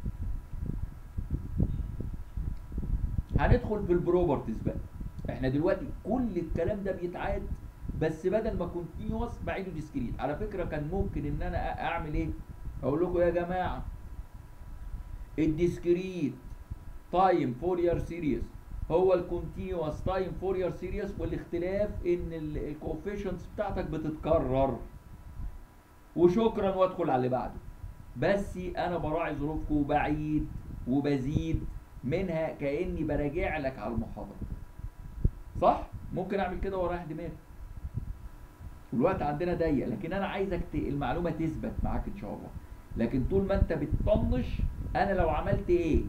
هندخل في البروبرتيز بقى احنا دلوقتي كل الكلام ده بيتعاد بس بدل ما كونتينوس بعيده ديسكريت على فكره كان ممكن ان انا أ- اعمل ايه اقول لكم يا جماعه الديسكريت تايم فورير سيريز هو الكونتينوس تايم فورير سيريس والاختلاف ان الكوفيشنتس بتاعتك بتتكرر وشكرا وادخل على اللي بعده بس انا براعي ظروفكم وبعيد وبزيد منها كاني براجع لك على المحاضره صح ممكن اعمل كده ورايح دماغي والوقت عندنا ضيق لكن انا عايزك ت... المعلومه تثبت معاك ان شاء الله لكن طول ما انت بتطنش انا لو عملت ايه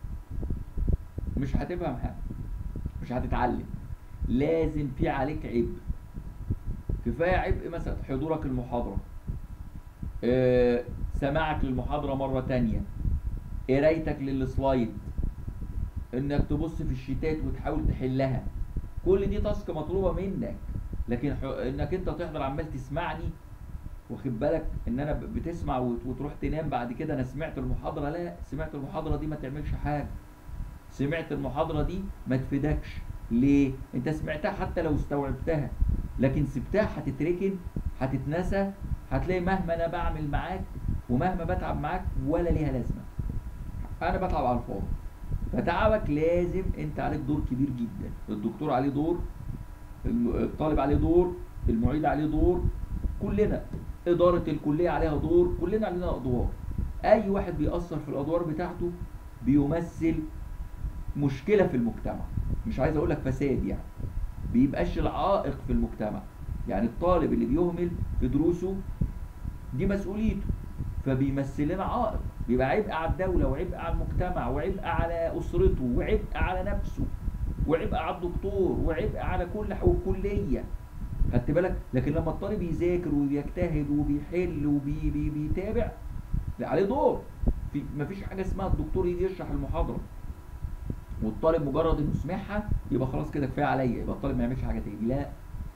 مش هتفهم حاجه مش هتتعلم لازم في عليك عبء كفايه عبء مثلا حضورك المحاضره آه، سماعك للمحاضره مره تانية قرايتك للسلايد انك تبص في الشيتات وتحاول تحلها كل دي تاسك مطلوبه منك لكن ح- انك انت تحضر عمال تسمعني واخد بالك ان انا ب- بتسمع وت- وتروح تنام بعد كده انا سمعت المحاضره لا سمعت المحاضره دي ما تعملش حاجه سمعت المحاضره دي ما تفيدكش ليه انت سمعتها حتى لو استوعبتها لكن سبتها هتتركن هتتنسى هتلاقي مهما انا بعمل معاك ومهما بتعب معاك ولا ليها لازمه انا بتعب على الفاضي فتعبك لازم انت عليك دور كبير جدا الدكتور عليه دور الم- الطالب عليه دور المعيد عليه دور كلنا إدارة الكلية عليها دور كلنا علينا أدوار أي واحد بيأثر في الأدوار بتاعته بيمثل مشكلة في المجتمع مش عايز أقول لك فساد يعني بيبقاش العائق في المجتمع يعني الطالب اللي بيهمل في دروسه دي مسؤوليته فبيمثل لنا عائق بيبقى عبء على الدولة وعبء على المجتمع وعبء على أسرته وعبء على نفسه وعبء على الدكتور وعبء على كل ح- والكلية خدت بالك لكن لما الطالب يذاكر وبيجتهد وبيحل وبيتابع لا عليه دور في مفيش حاجة اسمها الدكتور يجي يشرح المحاضرة والطالب مجرد انه سمعها يبقى خلاص كده كفايه عليا يبقى الطالب ما يعملش حاجه تاني لا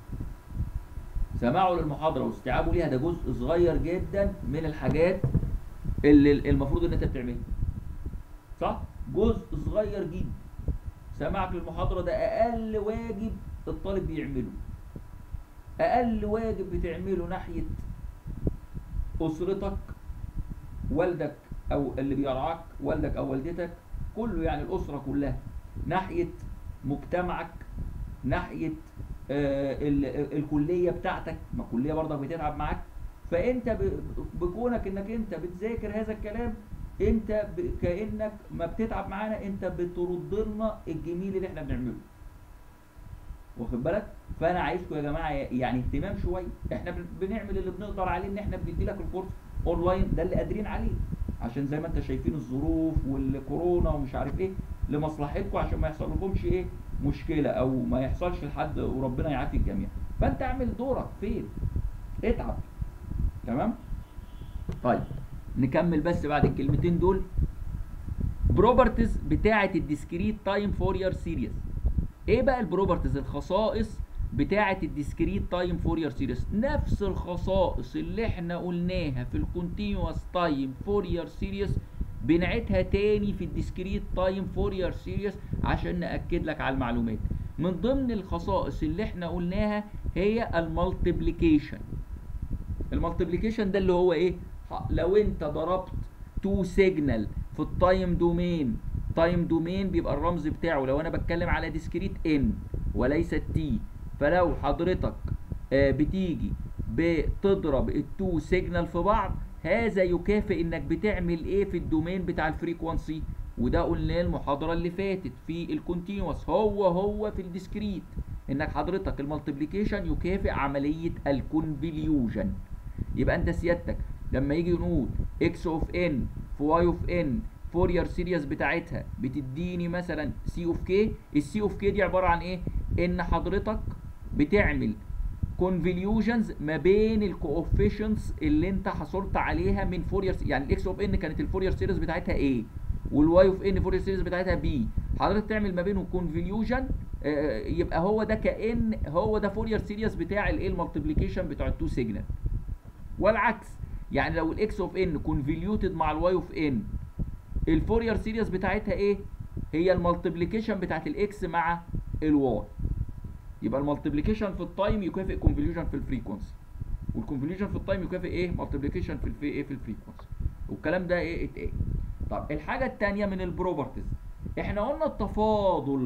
سماعه للمحاضره واستيعابه ليها ده جزء صغير جدا من الحاجات اللي المفروض ان انت بتعملها صح جزء صغير جدا سماعك للمحاضره ده اقل واجب الطالب بيعمله اقل واجب بتعمله ناحيه اسرتك والدك او اللي بيرعاك والدك او والدتك كله يعني الاسره كلها ناحيه مجتمعك ناحيه آه ال- الكليه بتاعتك ما الكليه برضك بتتعب معاك فانت ب- بكونك انك انت بتذاكر هذا الكلام انت ب- كانك ما بتتعب معانا انت بترد لنا الجميل اللي احنا بنعمله واخد بالك فانا عايزكم يا جماعه يعني اهتمام شويه احنا بن- بنعمل اللي بنقدر عليه ان احنا بندي لك الكورس اونلاين ده اللي قادرين عليه عشان زي ما انت شايفين الظروف والكورونا ومش عارف ايه لمصلحتكم عشان ما يحصل لكمش ايه مشكله او ما يحصلش لحد وربنا يعافي الجميع فانت اعمل دورك فين اتعب تمام طيب نكمل بس بعد الكلمتين دول بروبرتيز بتاعه الديسكريت تايم فورير سيريز ايه بقى البروبرتيز الخصائص بتاعه الديسكريت تايم فورير سيريز نفس الخصائص اللي احنا قلناها في الكونتينوس تايم فورير سيريز بنعيدها تاني في الديسكريت تايم فورير سيريز عشان ناكد لك على المعلومات من ضمن الخصائص اللي احنا قلناها هي المالتيبليكيشن المالتيبليكيشن ده اللي هو ايه ح- لو انت ضربت تو سيجنال في التايم دومين تايم دومين بيبقى الرمز بتاعه لو انا بتكلم على ديسكريت ان وليس تي فلو حضرتك آه، بتيجي بتضرب التو سيجنال في بعض هذا يكافئ انك بتعمل ايه في الدومين بتاع الفريكوانسي وده قلناه المحاضره اللي فاتت في الكونتينوس هو هو في الديسكريت انك حضرتك المالتيبليكيشن يكافئ عمليه الكونفوليوجن يبقى انت سيادتك لما يجي نقول اكس اوف ان في واي اوف ان فورير سيريز بتاعتها بتديني مثلا سي اوف كي السي اوف كي دي عباره عن ايه ان حضرتك بتعمل كونفوليوجنز ما بين الكوفيشنتس اللي انت حصلت عليها من فورير يعني الاكس اوف ان كانت الفورير سيريز بتاعتها ايه والواي اوف ان فورير سيريز بتاعتها بي حضرتك تعمل ما بينهم كونفوليوجن يبقى هو ده كان هو ده فورير سيريز بتاع الايه المالتيبليكيشن بتاع التو سيجنال والعكس يعني لو الاكس اوف ان كونفوليوتد مع الواي اوف ان الفورير سيريز بتاعتها ايه هي المالتيبليكيشن بتاعت الاكس مع الواي يبقى المالتيبليكيشن في التايم يكافئ كونفوليوشن في الفريكونسي والكونفوليوشن في التايم يكافئ ايه مالتيبليكيشن في الفي ايه في الفريكونسي والكلام ده ايه اتقال طب الحاجه الثانيه من البروبرتيز احنا قلنا التفاضل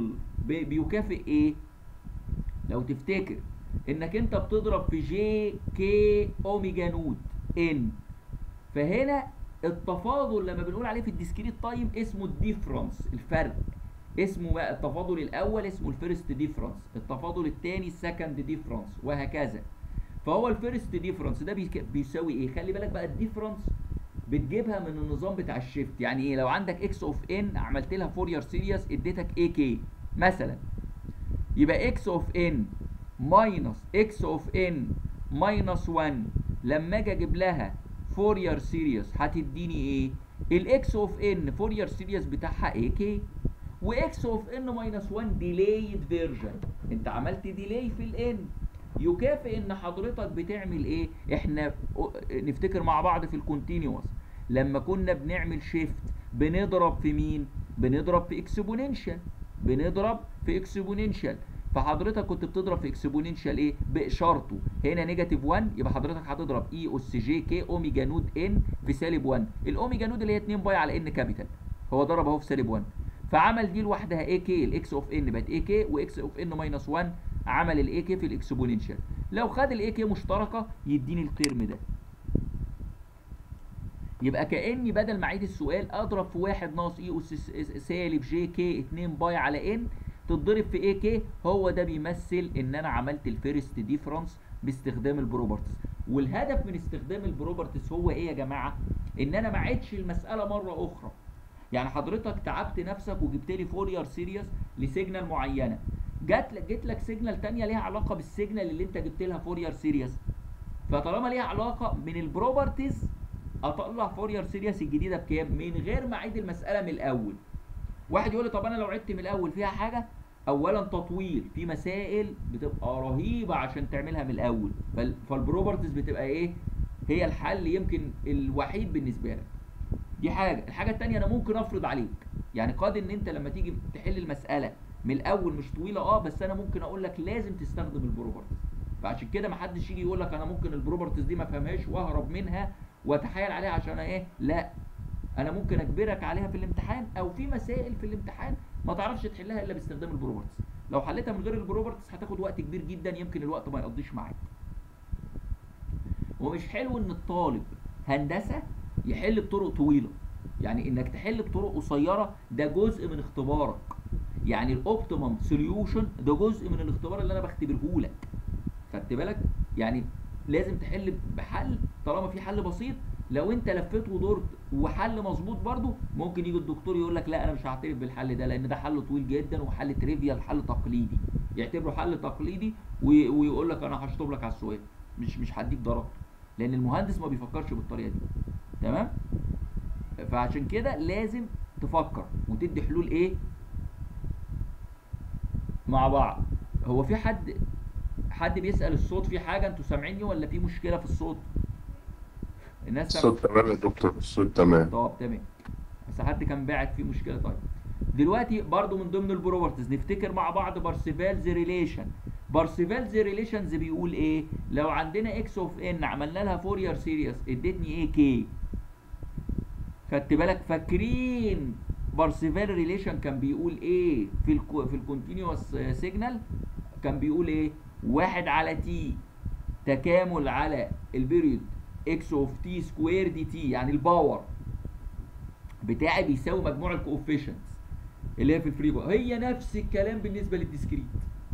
بي- بيكافئ ايه لو تفتكر انك انت بتضرب في جي كي اوميجا نوت ان فهنا التفاضل لما بنقول عليه في الديسكريت تايم اسمه الديفرنس الفرق اسمه بقى التفاضل الاول اسمه الفيرست ديفرنس التفاضل الثاني السكند ديفرنس وهكذا فهو الفيرست ديفرنس ده بيك- بيساوي ايه خلي بالك بقى الديفرنس بتجيبها من النظام بتاع الشيفت يعني ايه لو عندك اكس اوف ان عملت لها فورير سيريس اديتك اي كي مثلا يبقى اكس اوف ان ماينس اكس اوف ان ماينس 1 لما اجي اجيب لها فورير سيريس هتديني ايه الاكس اوف ان فورير سيريس بتاعها اي كي واكس اوف ان ماينس 1 ديلايد فيرجن انت عملت ديلاي في الان يكافئ ان حضرتك بتعمل ايه احنا نفتكر مع بعض في الكونتينوس لما كنا بنعمل شيفت بنضرب في مين بنضرب في اكسبوننشال بنضرب في اكسبوننشال فحضرتك كنت بتضرب في اكسبوننشال ايه باشارته هنا نيجاتيف 1 يبقى حضرتك هتضرب اي اس جي كي اوميجا نود ان في سالب 1 الاوميجا نود اللي هي 2 باي على ان كابيتال هو ضرب اهو في سالب 1 فعمل دي لوحدها اي كي الاكس اوف ان بقت اي كي واكس اوف ان ماينس 1 عمل الاي كي في الاكسبوننشال لو خد الاي كي مشتركه يديني الترم ده يبقى كاني بدل ما اعيد السؤال اضرب في 1 ناقص اي اس سالب جي كي 2 باي على ان تتضرب في اي كي هو ده بيمثل ان انا عملت الفيرست ديفرنس باستخدام البروبرتيز والهدف من استخدام البروبرتيز هو ايه يا جماعه ان انا ما اعيدش المساله مره اخرى يعني حضرتك تعبت نفسك وجبت لي فورير سيريس لسيجنال معينه جات لك جيت لك سيجنال تانية ليها علاقه بالسيجنال اللي انت جبت لها فورير سيريس فطالما ليها علاقه من البروبرتيز اطلع فورير سيريس الجديده بكام من غير ما اعيد المساله من الاول واحد يقول لي طب انا لو عدت من الاول فيها حاجه اولا تطويل في مسائل بتبقى رهيبه عشان تعملها من الاول فال- فالبروبرتيز بتبقى ايه هي الحل يمكن الوحيد بالنسبه لك دي حاجه الحاجه الثانيه انا ممكن افرض عليك يعني قاد ان انت لما تيجي تحل المساله من الاول مش طويله اه بس انا ممكن اقول لك لازم تستخدم البروبرتيز فعشان كده ما حدش يجي يقول لك انا ممكن البروبرتيز دي ما افهمهاش واهرب منها واتحايل عليها عشان ايه لا انا ممكن اجبرك عليها في الامتحان او في مسائل في الامتحان ما تعرفش تحلها الا باستخدام البروبرتيز لو حليتها من غير البروبرتيز هتاخد وقت كبير جدا يمكن الوقت ما يقضيش معاك ومش حلو ان الطالب هندسه يحل بطرق طويله يعني انك تحل بطرق قصيره ده جزء من اختبارك يعني الاوبتيمم سوليوشن ده جزء من الاختبار اللي انا بختبره لك خدت بالك يعني لازم تحل بحل طالما في حل بسيط لو انت لفيت ودورت وحل مظبوط برضو ممكن يجي الدكتور يقول لك لا انا مش هعترف بالحل ده لان ده حل طويل جدا وحل تريفيال حل تقليدي يعتبره حل تقليدي وي- ويقول لك انا هشطب لك على السؤال مش مش هديك درجه لان المهندس ما بيفكرش بالطريقه دي تمام فعشان كده لازم تفكر وتدي حلول ايه مع بعض هو في حد حد بيسأل الصوت في حاجة انتوا سامعيني ولا في مشكلة في الصوت الناس سامعة الصوت تمام يا دكتور الصوت تمام طب تمام بس حد كان باعت فيه مشكلة طيب دلوقتي برضو من ضمن البروبرتيز نفتكر مع بعض بارسيفالز ريليشن بارسيفالز ريليشنز بيقول ايه لو عندنا اكس اوف ان عملنا لها فورير سيريس ادتني ايه كي خدت بالك فاكرين بارسيفال ريليشن كان بيقول ايه في الكو في الكونتينوس سيجنال كان بيقول ايه واحد على تي تكامل على البيريود اكس اوف تي سكوير دي تي يعني الباور بتاعي بيساوي مجموع الكوفيشنتس اللي هي في الفري باور هي نفس الكلام بالنسبه للديسكريت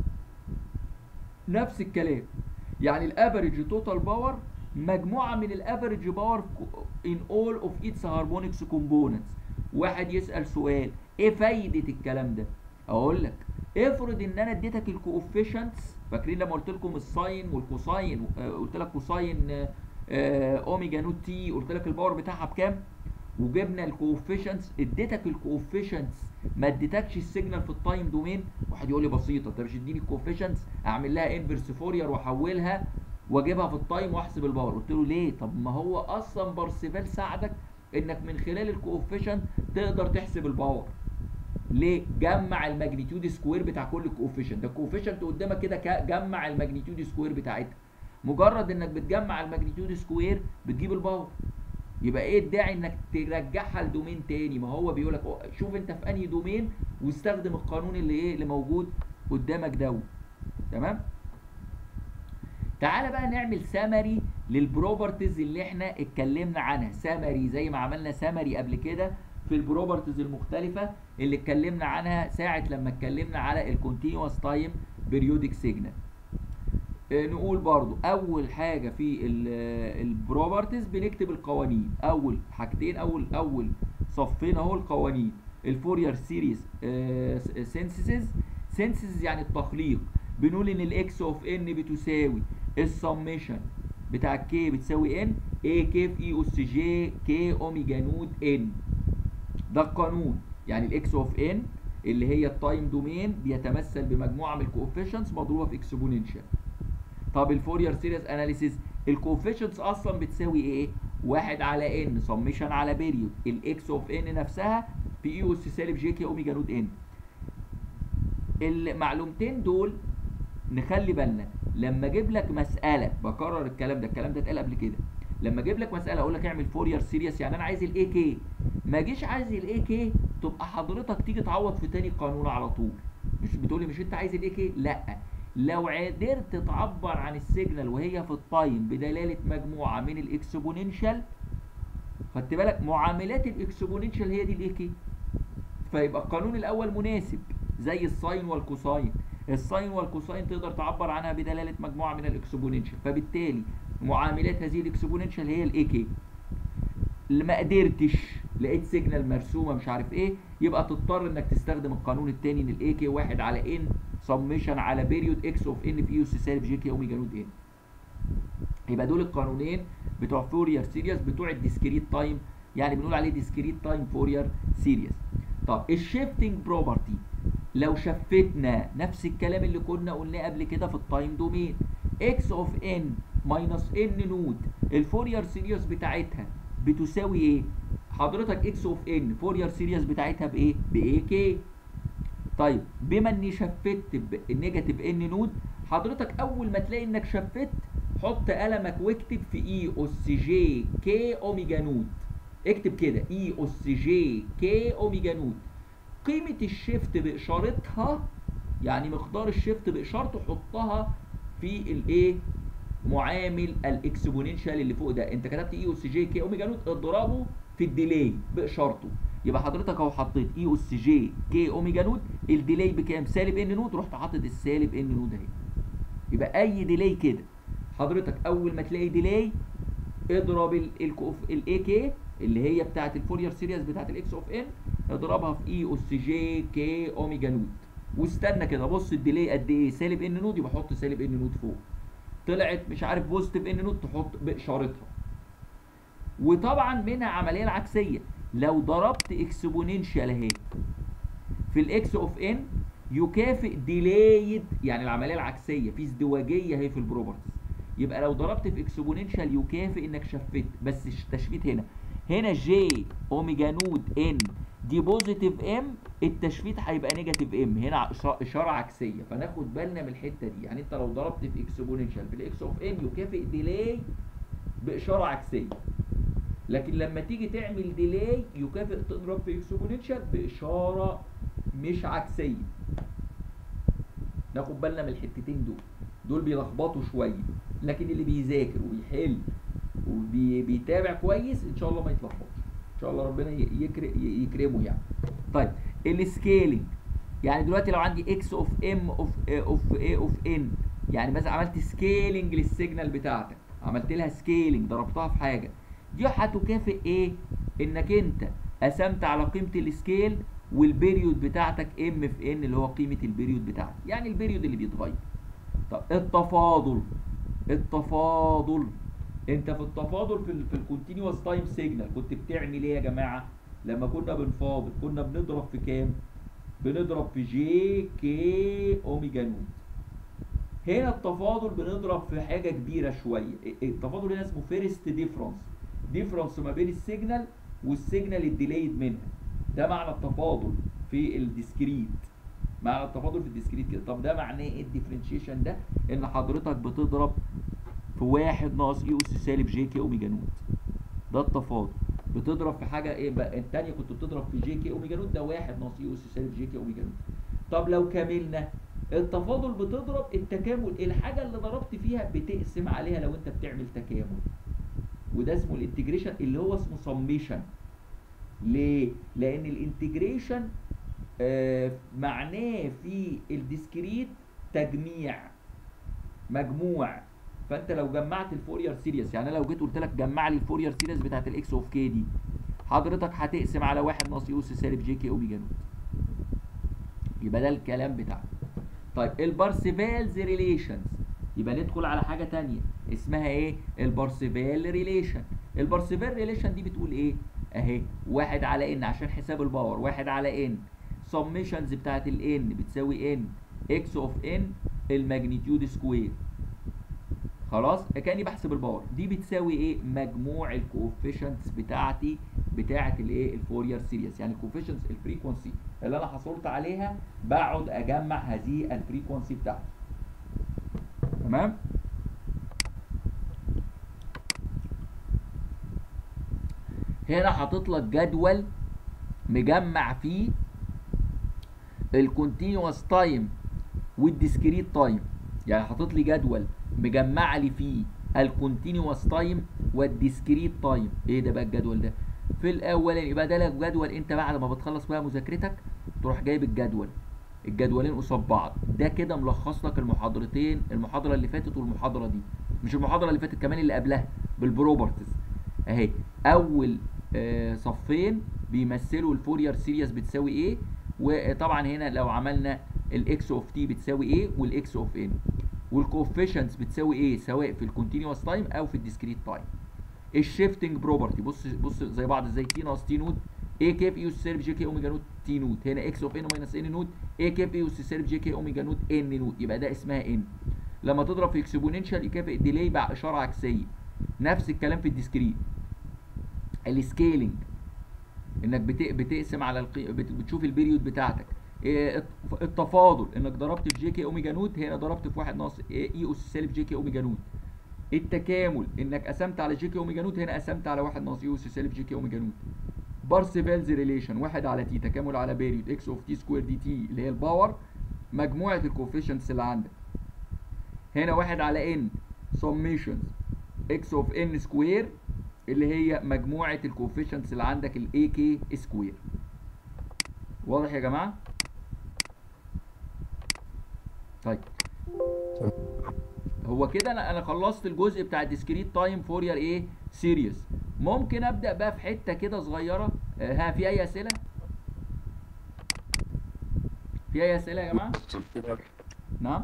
نفس الكلام يعني الافريج توتال باور مجموعه من الافريج باور ان اول اوف اتس هارمونكس كومبوننتس واحد يسال سؤال ايه فايده الكلام ده اقول لك افرض ان انا اديتك الكوفيشنتس فاكرين لما قلت لكم الساين والكوساين آه، قلت لك كوساين آه، آه، اوميجا نوت تي قلت لك الباور بتاعها بكام وجبنا الكوفيشنتس اديتك الكوفيشنتس ما اديتكش السيجنال في التايم دومين واحد يقول لي بسيطه انت مش اديني الكوفيشنتس اعمل لها انفرس فورير واحولها واجيبها في التايم واحسب الباور قلت له ليه طب ما هو اصلا بارسيفال ساعدك انك من خلال الكوفيشنت تقدر تحسب الباور ليه جمع الماجنتيود سكوير بتاع كل كوفيشنت ده الكوفيشنت قدامك كده ك- جمع الماجنتيود سكوير بتاعتها مجرد انك بتجمع الماجنتيود سكوير بتجيب الباور يبقى ايه الداعي انك ترجعها لدومين تاني ما هو بيقول لك شوف انت في انهي دومين واستخدم القانون اللي ايه اللي موجود قدامك دوت تمام تعالى بقى نعمل سمري للبروبرتيز اللي احنا اتكلمنا عنها سمري زي ما عملنا سمري قبل كده في البروبرتيز المختلفة اللي اتكلمنا عنها ساعة لما اتكلمنا على الكونتينوس تايم بيريودك سيجنال نقول برضو اول حاجة في البروبرتيز بنكتب القوانين اول حاجتين اول اول صفين اهو القوانين الفورير سيريز سينسيسز سينسيسز يعني التخليق بنقول ان الاكس اوف ان بتساوي السميشن بتاع الكي بتساوي ان اي كي في اي اس جي كي اوميجا نود ان ده القانون يعني الاكس اوف ان اللي هي التايم دومين بيتمثل بمجموعه من الكوفيشنتس مضروبه في اكسبوننشال طب الفورير سيريز اناليسيس الكوفيشنتس اصلا بتساوي ايه واحد على ان سميشن على بيريود الاكس اوف ان نفسها في اي اس سالب جي كي اوميجا نود ان المعلومتين دول نخلي بالنا لما اجيب لك مساله بكرر الكلام ده الكلام ده اتقال قبل كده لما اجيب لك مساله اقول لك اعمل فورير سيريس يعني انا عايز الاي كي ما اجيش عايز الاي كي تبقى حضرتك تيجي تعوض في تاني قانون على طول مش بتقولي مش انت عايز الاي كي لا لو قدرت تعبر عن السيجنال وهي في التايم بدلاله مجموعه من الاكسبوننشال خدت بالك معاملات الاكسبوننشال هي دي الاي كي فيبقى القانون الاول مناسب زي الساين والكوساين الساين والكوساين تقدر تعبر عنها بدلاله مجموعه من الاكسبوننشال فبالتالي معاملات هذه الاكسبوننشال هي الاي كي اللي ما قدرتش لقيت سيجنال مرسومه مش عارف ايه يبقى تضطر انك تستخدم القانون الثاني ان الاي كي واحد على ان سميشن على بيريود اكس اوف ان في يو سي سالب جي كي اوميجا نود ان يبقى دول القانونين بتوع فورير سيريس بتوع الديسكريت تايم يعني بنقول عليه ديسكريت تايم فورير سيريس طب الشيفتنج بروبرتي لو شفتنا نفس الكلام اللي كنا قلناه قبل كده في التايم دومين اكس اوف ان ماينس ان نود الفورير سيريس بتاعتها بتساوي ايه حضرتك اكس اوف ان فورير سيريس بتاعتها بايه باي كي طيب بما اني شفت بالنيجاتيف ان نود حضرتك اول ما تلاقي انك شفت حط قلمك واكتب في اي اس جي كي اوميجا نود اكتب كده اي اس جي كي اوميجا نود قيمة الشيفت بإشارتها يعني مقدار الشيفت بإشارته حطها في الايه معامل الاكسبوننشال اللي فوق ده انت كتبت اي اس جي كي اوميجا نود اضربه في الديلي بإشارته يبقى حضرتك اهو حطيت اي اس جي كي اوميجا نود الديلي بكام سالب ان نود رحت حاطط السالب ان نود اهي يبقى اي ديلي كده حضرتك اول ما تلاقي ديلي اضرب الاي كي اللي هي بتاعه الفورير سيريز بتاعه الاكس اوف ان اضربها في اي اس جي كي اوميجا نود واستنى كده بص الديلي قد ايه سالب ان نود يبقى حط سالب ان نود فوق طلعت مش عارف بوزيتيف ان نود تحط باشارتها وطبعا منها عمليه العكسيه لو ضربت اكسبوننشال اهي في الاكس اوف ان يكافئ ديلايد يعني العمليه العكسيه في ازدواجيه اهي في البروبرتيز يبقى لو ضربت في اكسبوننشال يكافئ انك شفت بس التشفيت هنا هنا جي اوميجا نود ان دي بوزيتيف ام التشفيت هيبقى نيجاتيف ام هنا اشاره عكسيه فناخد بالنا من الحته دي يعني انت لو ضربت في اكسبوننشال في الاكس اوف ان يكافئ ديلاي باشاره عكسيه لكن لما تيجي تعمل ديلاي يكافئ تضرب في اكسبوننشال باشاره مش عكسيه ناخد بالنا من الحتتين دول دول بيلخبطوا شويه لكن اللي بيذاكر وبيحل وبيتابع كويس ان شاء الله ما يتلخبطش ان شاء الله ربنا يكرمه يعني طيب السكيلينج يعني دلوقتي لو عندي اكس اوف ام اوف اوف اي اوف ان يعني مثلا عملت سكيلينج للسيجنال بتاعتك عملت لها سكيلينج ضربتها في حاجه دي هتكافئ ايه انك انت قسمت على قيمه السكيل والبيريود بتاعتك ام في ان اللي هو قيمه البيريود بتاعتك يعني البيريود اللي بيتغير طب التفاضل التفاضل انت في التفاضل في, ال في الكونتينوس تايم سيجنال كنت بتعمل ايه يا جماعه لما كنا بنفاضل كنا بنضرب في كام بنضرب في جي كي اوميجا نود هنا التفاضل بنضرب في حاجه كبيره شويه التفاضل هنا اسمه فيرست ديفرنس ديفرنس ما بين السيجنال والسيجنال الديليد منها ده معنى التفاضل في الديسكريت معنى التفاضل في الديسكريت كده طب ده معناه ايه الديفرنشيشن ده ان حضرتك بتضرب في واحد ناقص اي اس سالب جي كي اوميجا نود ده التفاضل بتضرب في حاجه ايه بقى الثانيه كنت بتضرب في جي كي اوميجا نوت ده واحد ناقص يو اس سالب جي كي اوميجا نوت طب لو كملنا التفاضل بتضرب التكامل الحاجه اللي ضربت فيها بتقسم عليها لو انت بتعمل تكامل وده اسمه الانتجريشن اللي هو اسمه سميشن ليه لان الانتجريشن آه معناه في الديسكريت تجميع مجموع فانت لو جمعت الفورير سيريس يعني انا لو جيت قلت لك جمع لي الفورير سيريس بتاعت الاكس اوف كي دي حضرتك هتقسم على واحد ناقص يو اس سالب جي كي اوميجا نوت يبقى ده الكلام بتاعنا طيب البارسيفالز ريليشنز يبقى ندخل على حاجه تانية اسمها ايه البارسيفال ريليشن البارسيفال ريليشن دي بتقول ايه اهي واحد على ان عشان حساب الباور واحد على ان سميشنز بتاعت الان بتساوي ان اكس اوف ان الماجنتيود سكوير خلاص كاني بحسب الباور دي بتساوي ايه مجموع الكوفيشنتس بتاعتي بتاعه الايه الفورير سيريس يعني الكوفيشنتس الفريكونسي اللي انا حصلت عليها بقعد اجمع هذه الفريكونسي بتاعتي تمام هنا حاطط لك جدول مجمع فيه الكونتينوس تايم والديسكريت تايم يعني حاطط لي جدول مجمع لي فيه الكونتينوس تايم والديسكريت تايم ايه ده بقى الجدول ده في الاولاني يبقى ده لك جدول انت بعد ما بتخلص بقى مذاكرتك تروح جايب الجدول الجدولين قصاد بعض ده كده ملخص لك المحاضرتين المحاضره اللي فاتت والمحاضره دي مش المحاضره اللي فاتت كمان اللي قبلها بالبروبرتيز اهي اول آه صفين بيمثلوا الفورير سيريس بتساوي ايه وطبعا هنا لو عملنا الاكس اوف تي بتساوي ايه والاكس اوف ان والكوفيشنتس بتساوي ايه سواء في الكونتينوس تايم او في الديسكريت تايم الشيفتنج بروبرتي بص بص زي بعض ازاي تي ناقص تي نوت اي كيف يو سالب جي كي اوميجا نوت تي نوت هنا اكس اوف ان ماينس ان نوت اي كيف يو سالب جي كي اوميجا نوت ان نوت يبقى ده اسمها ان لما تضرب في اكسبوننشال يكافئ ديلي مع اشاره عكسيه نفس الكلام في الديسكريت السكيلينج انك بت... بتقسم على القي... بت... بتشوف البيريود بتاعتك إيه التفاضل انك ضربت في جي كي اوميجا نوت هنا ضربت في واحد ناقص اي اس سالب جي كي اوميجا نوت التكامل انك قسمت على جي كي اوميجا نوت هنا قسمت على واحد ناقص اي اس سالب جي كي اوميجا نوت بارسيفالز ريليشن واحد على تي تكامل على بيريود اكس اوف تي سكوير دي تي اللي هي الباور مجموعه الكوفيشنتس اللي عندك هنا واحد على ان سميشنز اكس اوف ان سكوير اللي هي مجموعه الكوفيشنتس اللي عندك الاي كي سكوير واضح يا جماعه طيب هو كده انا انا خلصت الجزء بتاع الديسكريت تايم فورير ايه سيريس ممكن ابدا بقى في حته كده صغيره آه ها في اي اسئله في اي اسئله يا جماعه نعم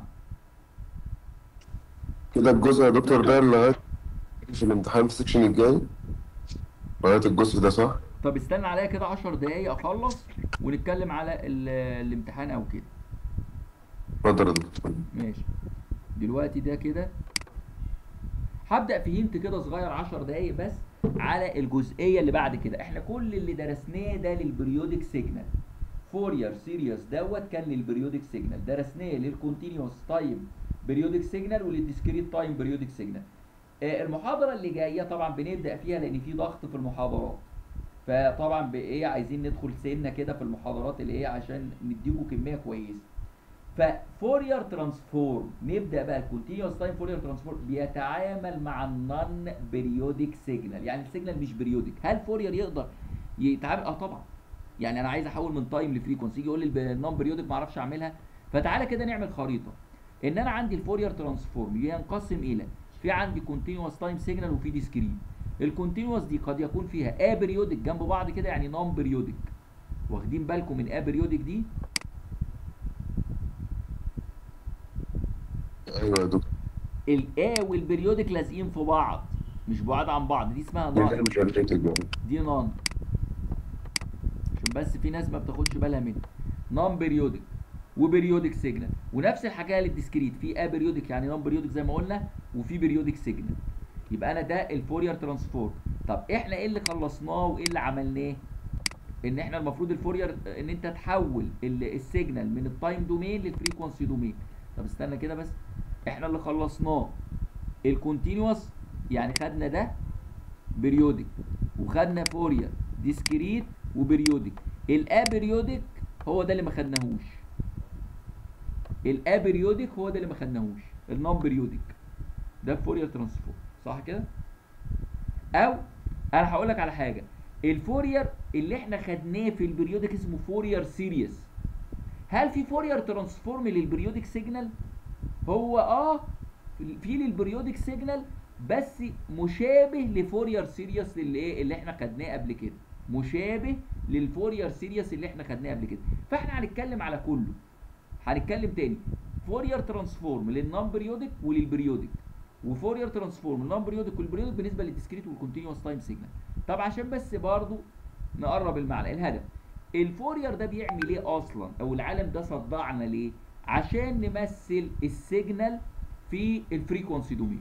كده الجزء يا دكتور ده لغايه في الامتحان في السكشن الجاي لغايه الجزء ده صح؟ طب استنى عليا كده 10 دقايق اخلص ونتكلم على ال- الامتحان او كده اتفضل يا دكتور ماشي دلوقتي ده كده هبدأ في هنت كده صغير 10 دقايق بس على الجزئية اللي بعد كده احنا كل اللي درسناه ده للبريودك سيجنال فورير سيريس دوت كان للبريودك سيجنال درسناه للكونتينوس تايم بريودك سيجنال وللديسكريت تايم بريودك سيجنال آه المحاضرة اللي جاية طبعا بنبدأ فيها لأن في ضغط في المحاضرات فطبعا بايه عايزين ندخل سنة كده في المحاضرات اللي ايه عشان نديكوا كمية كويسة ففورير ترانسفورم نبدا بقى الكونتينوس تايم فورير ترانسفورم بيتعامل مع النون بريودك سيجنال يعني السيجنال مش بريودك هل فورير يقدر يتعامل اه طبعا يعني انا عايز احول من تايم لفريكونسي يجي يقول لي النون بريودك ما اعرفش اعملها فتعالى كده نعمل خريطه ان انا عندي الفورير ترانسفورم ينقسم الى في عندي كونتينوس تايم سيجنال وفي ديسكريت الكونتينوس دي قد يكون فيها ابريودك جنب بعض كده يعني نون بريودك واخدين بالكم من ابريودك دي ايوه يا دكتور الا والبريودك لازقين في بعض مش بعاد عن بعض دي اسمها دي نون مش ريليتد يعني دي نون عشان بس في ناس ما بتاخدش بالها منها نون بريودك وبريودك سيجنال ونفس الحكايه للديسكريت في ابريودك يعني نون بريودك زي ما قلنا وفي بريودك سيجنال يبقى انا ده الفورير ترانسفورم طب احنا ايه اللي خلصناه وايه اللي عملناه ان احنا المفروض الفورير ان انت تحول ال- السيجنال من التايم دومين للفريكونسي دومين طب استنى كده بس احنا اللي خلصناه الكونتينوس يعني خدنا ده بريودك وخدنا فورير ديسكريت وبريودك الابريودك هو ده اللي ما خدناهوش الابريودك هو ده اللي ما خدناهوش النون بريودك ده فورير ترانسفورم صح كده او انا هقول لك على حاجه الفورير اللي احنا خدناه في البريودك اسمه فورير سيريس هل في فورير ترانسفورم للبريودك سيجنال هو اه في للبريودك سيجنال بس مشابه لفورير سيريس اللي ايه اللي احنا خدناه قبل كده مشابه للفورير سيريس اللي احنا خدناه قبل كده فاحنا هنتكلم على كله هنتكلم تاني فورير ترانسفورم للنون بريودك وللبريودك وفورير ترانسفورم للنون بريودك والبريودك بالنسبه للديسكريت والكونتينوس تايم سيجنال طب عشان بس برضو نقرب المعنى الهدف الفورير ده بيعمل ايه اصلا او العالم ده صدعنا ليه عشان نمثل السيجنال في الفريكونسي دومين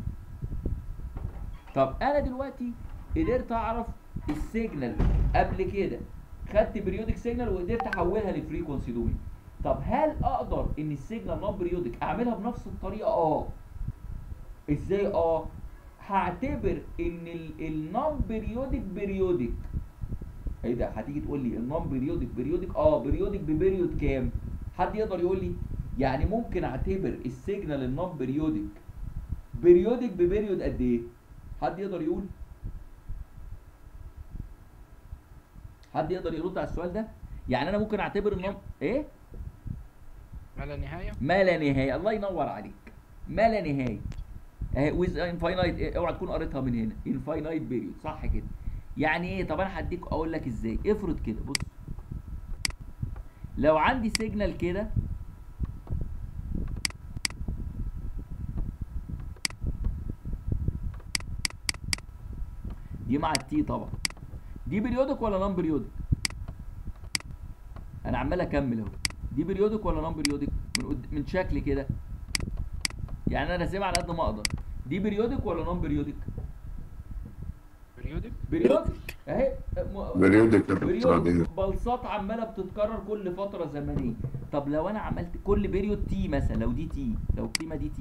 طب انا دلوقتي قدرت اعرف السيجنال قبل كده خدت بريودك سيجنال وقدرت احولها لفريكونسي دومين طب هل اقدر ان السيجنال نون بريودك اعملها بنفس الطريقه اه ازاي اه هعتبر ان النون بريودك بريودك ايه ده هتيجي تقول لي النون بريودك بريودك اه بريودك ببريود كام حد يقدر يقول لي يعني ممكن اعتبر السيجنال النون بريودك بريودك ببريود قد ايه حد يقدر يقول حد يقدر يرد على السؤال ده يعني انا ممكن اعتبر النون ايه ما لا نهايه ما لا نهايه الله ينور عليك ما لا نهايه اهي ويز انفاينايت اوعى تكون قريتها من هنا انفاينايت بيريود صح كده يعني ايه طب انا هديك اقول لك ازاي افرض كده بص لو عندي سيجنال كده دي مع التي طبعا دي بريودك ولا نون بريودك انا عمال اكمل اهو دي بريودك ولا نون بريودك من قد... من شكل كده يعني انا راسمها على قد ما اقدر دي بريودك ولا نون بريودك بريودك بريودك اهي م- بريودك يا دكتور بريود بلصات عماله بتتكرر كل فتره زمنيه طب لو انا عملت كل بريود تي مثلا لو دي تي لو القيمه دي تي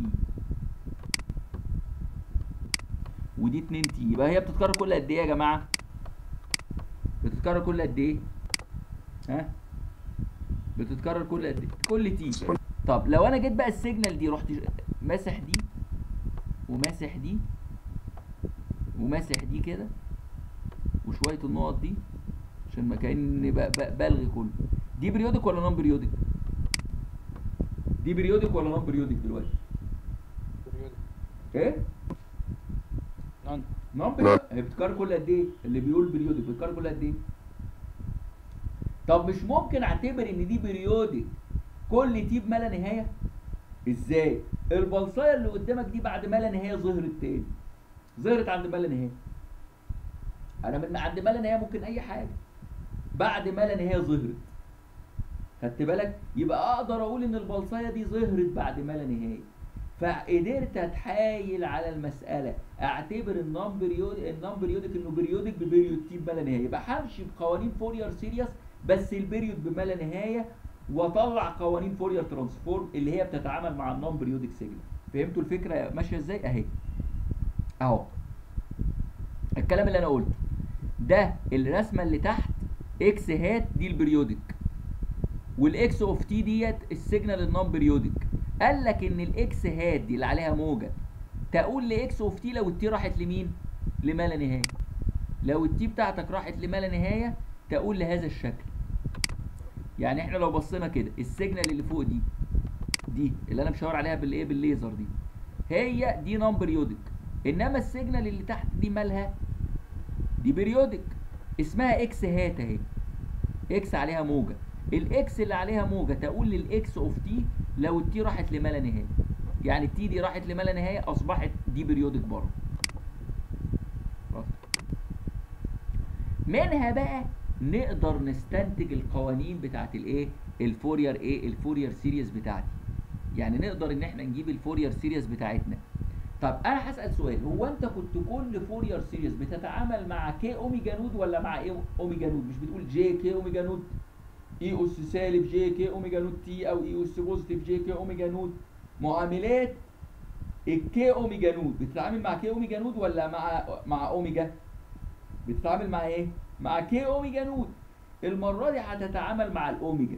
ودي 2 تي يبقى هي بتتكرر كل قد ايه يا جماعه بتتكرر كل قد ايه ها بتتكرر كل قد ايه كل تي طب لو انا جيت بقى السيجنال دي رحت ماسح دي وماسح دي وماسح دي كده وشويه النقط دي عشان ما كاني ب- ب- بلغي كله دي بريودك ولا نون بريودك دي بريودك ولا نون بريودك دلوقتي بريودك ايه نون نون بريودك هي بتتكرر كل قد ايه اللي بيقول بريودك بتتكرر كل قد ايه طب مش ممكن اعتبر ان دي بريودك كل تي بما لا نهايه ازاي البلصايه اللي قدامك دي بعد ما لا نهايه ظهرت تاني ظهرت عند ما لا نهايه انا من عند ما لا نهايه ممكن اي حاجه بعد ما لا نهايه ظهرت خدت بالك يبقى اقدر اقول ان البلصايه دي ظهرت بعد ما لا نهايه فقدرت اتحايل على المساله اعتبر النون بريود النون بريودك انه بريودك ببريود تي بما لا نهايه يبقى همشي بقوانين فورير سيريس بس البريود بما لا نهايه واطلع قوانين فورير ترانسفورم اللي هي بتتعامل مع النون بريودك سيجنال فهمتوا الفكره ماشيه ازاي اهي اهو الكلام اللي انا قلته ده الرسمه اللي تحت اكس هات دي البريودك والاكس اوف تي ديت السيجنال النون بريودك قال لك ان الاكس هات دي اللي عليها موجه تقول لاكس اوف تي لو التي راحت لمين لما لا نهايه لو التي بتاعتك راحت لما لا نهايه تقول لهذا الشكل يعني احنا لو بصينا كده السيجنال اللي فوق دي دي اللي انا مشاور عليها بالايه بالليزر دي هي دي نون بريودك انما السيجنال اللي تحت دي مالها دي بريودك اسمها اكس هات اهي اكس عليها موجه الاكس اللي عليها موجه تقول للاكس اوف تي لو التي راحت لما لا نهايه يعني التي دي راحت لما لا نهايه اصبحت دي بريودك برضه خلاص. منها بقى نقدر نستنتج القوانين بتاعت الايه الفورير ايه الفورير سيريز بتاعتي يعني نقدر ان احنا نجيب الفورير سيريز بتاعتنا طب انا هسال سؤال هو انت كنت كل فورير سيريز بتتعامل مع كي اوميجا نود ولا مع ايه اوميجا نود مش بتقول جي كي اوميجا نود اي اس سالب جي كي اوميجا نود تي او اي اس بوزيتيف جي كي اوميجا نود معاملات الكي اوميجا نود بتتعامل مع كي اوميجا نود ولا مع مع اوميجا بتتعامل مع ايه مع كي اوميجا نود المره دي هتتعامل مع الاوميجا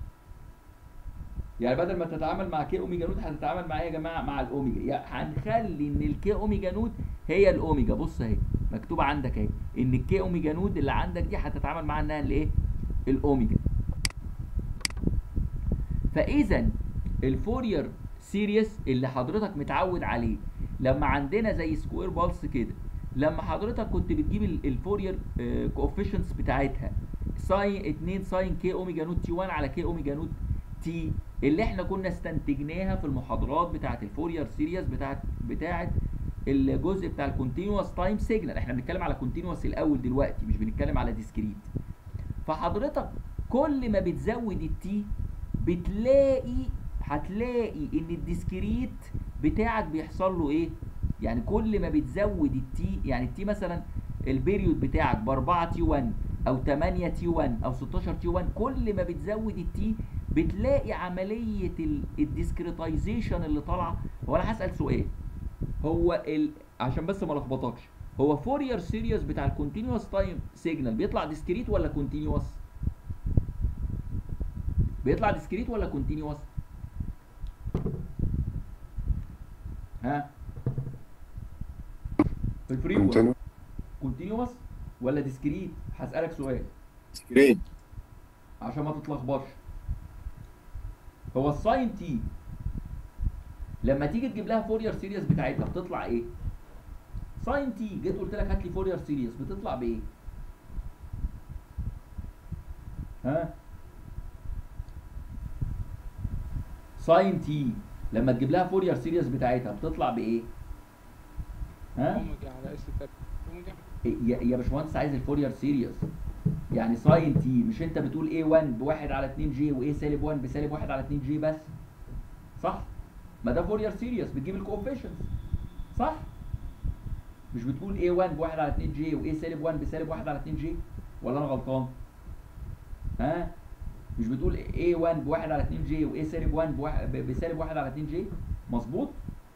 يعني بدل ما تتعامل مع كي اوميجا نود هتتعامل مع ايه يا جماعه مع الاوميجا يعني هنخلي ان الكي اوميجا نود هي الاوميجا بص اهي مكتوبه عندك اهي ان الكي اوميجا نود اللي عندك دي هتتعامل معاها انها الايه الاوميجا فاذا الفورير سيريس اللي حضرتك متعود عليه لما عندنا زي سكوير بالس كده لما حضرتك كنت بتجيب ال- الفورير كوفيشنتس بتاعتها ساين 2 ساين كي اوميجا نوت تي 1 على كي اوميجا نوت تي اللي احنا كنا استنتجناها في المحاضرات بتاعت الفورير سيريس بتاعت بتاعت الجزء بتاع الكونتينوس تايم سيجنال احنا بنتكلم على كونتينوس الاول دلوقتي مش بنتكلم على ديسكريت فحضرتك كل ما بتزود التي بتلاقي هتلاقي ان الديسكريت بتاعك بيحصل له ايه يعني كل ما بتزود التي يعني التي مثلا البيريود بتاعك ب 4 تي 1 او 8 تي 1 او 16 تي 1 كل ما بتزود التي بتلاقي عمليه الديسكريتايزيشن اللي طالعه هو انا هسال سؤال هو ال... عشان بس ما لخبطكش هو فورير سيريس بتاع الكونتينوس تايم سيجنال بيطلع ديسكريت ولا كونتينوس بيطلع ديسكريت ولا كونتينوس ها في الفريكونسي كونتينيوس كونتينوس ولا ديسكريت هسألك سؤال سكرين عشان ما تتلخبطش هو الساين تي لما تيجي تجيب لها فورير سيريس بتاعتها بتطلع ايه ساين تي جيت قلت لك هات لي فورير سيريس بتطلع بايه ها ساين تي لما تجيب لها فورير سيريس بتاعتها بتطلع بايه ها اوميجا على اس تاب اوميجا يا يا باشمهندس عايز الفورير سيريس يعني ساين تي مش انت بتقول ايه 1 بواحد على 2 جي وايه سالب 1 بسالب 1 على 2 جي بس صح ما ده فورير سيريس بتجيب الكوفيشنز صح مش بتقول ايه 1 بواحد على 2 جي وايه سالب 1 بسالب 1 على 2 جي ولا انا غلطان ها مش بتقول ايه 1 بواحد على 2 جي وايه سالب 1 بواحد- ب- بسالب 1 على 2 جي مظبوط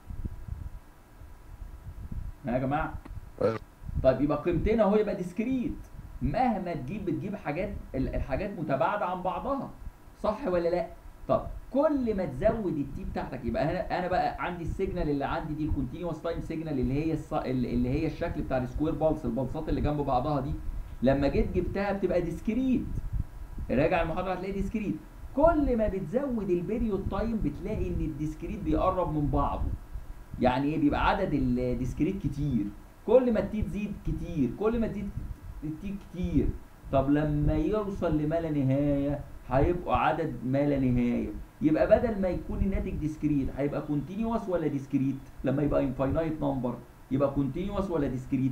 ها يا جماعه أيوة. طيب يبقى قيمتين اهو يبقى ديسكريت مهما تجيب بتجيب حاجات ال- الحاجات متباعده عن بعضها صح ولا لا طب كل ما تزود التي بتاعتك يبقى انا انا بقى عندي السيجنال اللي عندي دي الكونتينوس تايم سيجنال اللي هي الص... اللي هي الشكل بتاع السكوير بالس البلصات اللي جنب بعضها دي لما جيت جبتها بتبقى ديسكريت راجع المحاضره هتلاقي ديسكريت كل ما بتزود البيريود تايم بتلاقي ان الديسكريت بيقرب من بعضه يعني ايه بيبقى عدد الديسكريت كتير كل ما التي تزيد كتير كل ما تزيد التي كتير طب لما يوصل لما لا نهايه هيبقوا عدد ما لا نهايه يبقى بدل ما يكون الناتج ديسكريت هيبقى كونتينوس ولا ديسكريت لما يبقى انفاينايت نمبر يبقى كونتينوس ولا ديسكريت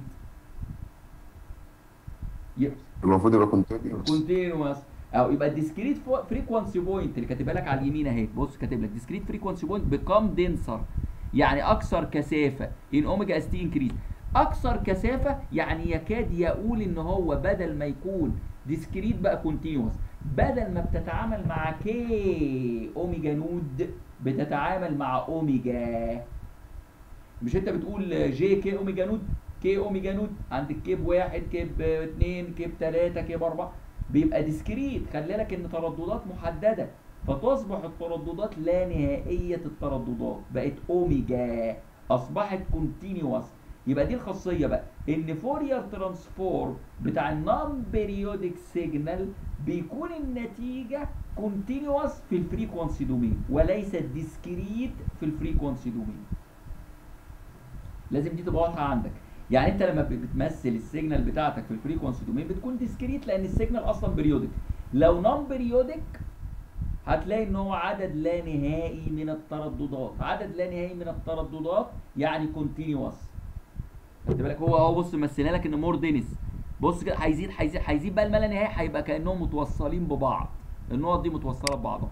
يبقى المفروض يبقى كونتينيوس كونتينوس او يبقى الديسكريت فريكوانسي بوينت اللي كاتبها لك على اليمين اهي بص كاتب لك ديسكريت فريكوانسي بوينت بيكام دينسر يعني اكثر كثافه ان اوميجا اس تي انكريز اكثر كثافه يعني يكاد يقول ان هو بدل ما يكون ديسكريت بقى كونتينوس بدل ما بتتعامل مع كي اوميجا نود بتتعامل مع اوميجا مش انت بتقول جي كي اوميجا نود كي اوميجا نود عندك كي بواحد كي باتنين كي بتلاته كي باربعه بيبقى ديسكريت خلي بالك ان ترددات محدده فتصبح الترددات لا نهائيه الترددات بقت اوميجا اصبحت كونتينيوس يبقى دي الخاصيه بقى ان فورير ترانسفورم بتاع النون بيريودك سيجنال بيكون النتيجه كونتينيوس في الفريكوانسي دومين وليس ديسكريت في الفريكوانسي دومين لازم دي تبقى واضحه عندك يعني انت لما بتمثل السيجنال بتاعتك في الفريكوانسي دومين بتكون ديسكريت لان السيجنال اصلا بريودك لو نون بريودك هتلاقي ان هو عدد لا نهائي من الترددات عدد لا نهائي من الترددات يعني كونتينوس خدت بالك هو اهو بص مثلها لك ان مور دينس بص كده هيزيد هيزيد هيزيد بقى الما لا نهائي هيبقى كانهم متوصلين ببعض النقط دي متوصله ببعضها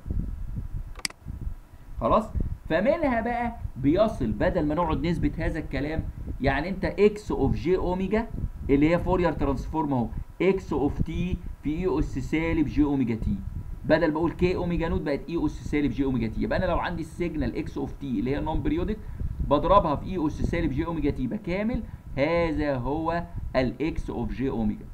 خلاص فمنها بقى بيصل بدل ما نقعد نثبت هذا الكلام يعني انت اكس اوف جي اوميجا اللي هي فورير ترانسفورم اهو اكس اوف تي في اي اس سالب جي اوميجا تي بدل بقول كي اوميجا نوت بقت اي اس سالب جي اوميجا تي يبقى انا لو عندي السيجنال اكس اوف تي اللي هي نون بريودك بضربها في اي اس سالب جي اوميجا تي بكامل هذا هو الاكس اوف جي اوميجا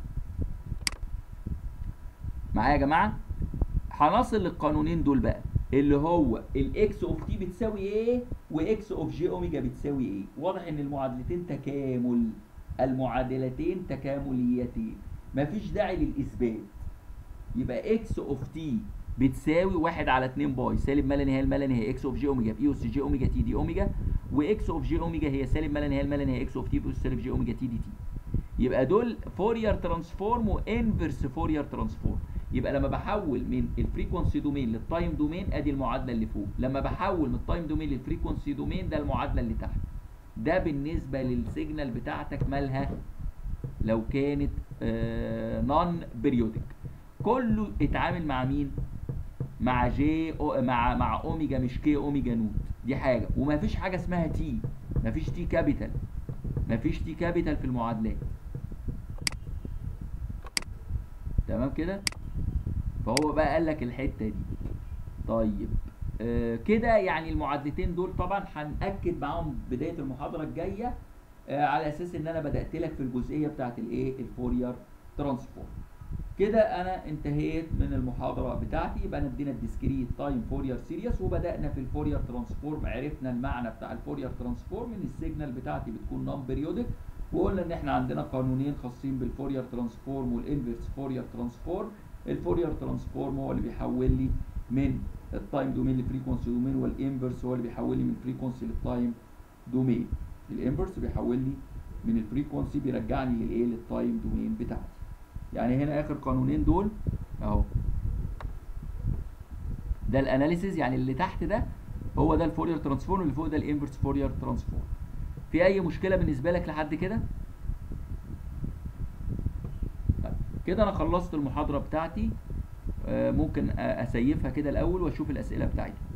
معايا يا جماعه هنصل للقانونين دول بقى اللي هو الاكس اوف تي بتساوي ايه واكس اوف جي اوميجا بتساوي ايه واضح ان المعادلتين تكامل المعادلتين تكامليتين مفيش داعي للاثبات يبقى اكس اوف تي بتساوي 1 على 2 باي سالب ما لا نهايه ما لا نهايه اكس اوف جي اوميجا في اس جي اوميجا تي دي اوميجا واكس اوف جي اوميجا هي سالب ما لا نهايه ما لا نهايه اكس اوف تي في اس سالب جي اوميجا تي دي تي يبقى دول فورير ترانسفورم وانفرس فورير ترانسفورم يبقى لما بحول من الفريكونسي دومين للتايم دومين ادي المعادله اللي فوق لما بحول من التايم دومين للفريكونسي دومين ده المعادله اللي تحت ده بالنسبه للسيجنال بتاعتك مالها لو كانت نون بيريودك كله اتعامل مع مين مع جي أو مع مع اوميجا مش كي اوميجا نوت دي حاجه ومفيش حاجه اسمها تي مفيش تي كابيتال مفيش تي كابيتال في المعادلات تمام كده فهو بقى قال لك الحته دي طيب آه كده يعني المعادلتين دول طبعا هنأكد معاهم بدايه المحاضره الجايه آه على اساس ان انا بدات لك في الجزئيه بتاعت الايه الفورير ترانسفورم كده انا انتهيت من المحاضره بتاعتي يبقى انا ادينا الديسكريت تايم فورير سيريس وبدانا في الفورير ترانسفورم عرفنا المعنى بتاع الفورير ترانسفورم ان السيجنال بتاعتي بتكون نون بيريودك وقلنا ان احنا عندنا قانونين خاصين بالفورير ترانسفورم والانفرس فورير ترانسفورم الفورير ترانسفورم هو اللي بيحول لي من التايم دومين لفريكونسي دومين والانفرس هو اللي بيحول لي من فريكونسي للتايم دومين الانفرس بيحول لي من الفريكونسي بيرجعني للايه للتايم دومين بتاعتي يعني هنا اخر قانونين دول اهو ده الاناليسيز يعني اللي تحت ده هو ده الفورير ترانسفورم اللي فوق ده الانفرس فورير ترانسفورم في اي مشكله بالنسبه لك لحد كده طيب كده انا خلصت المحاضره بتاعتي آه ممكن اسيفها كده الاول واشوف الاسئله بتاعتي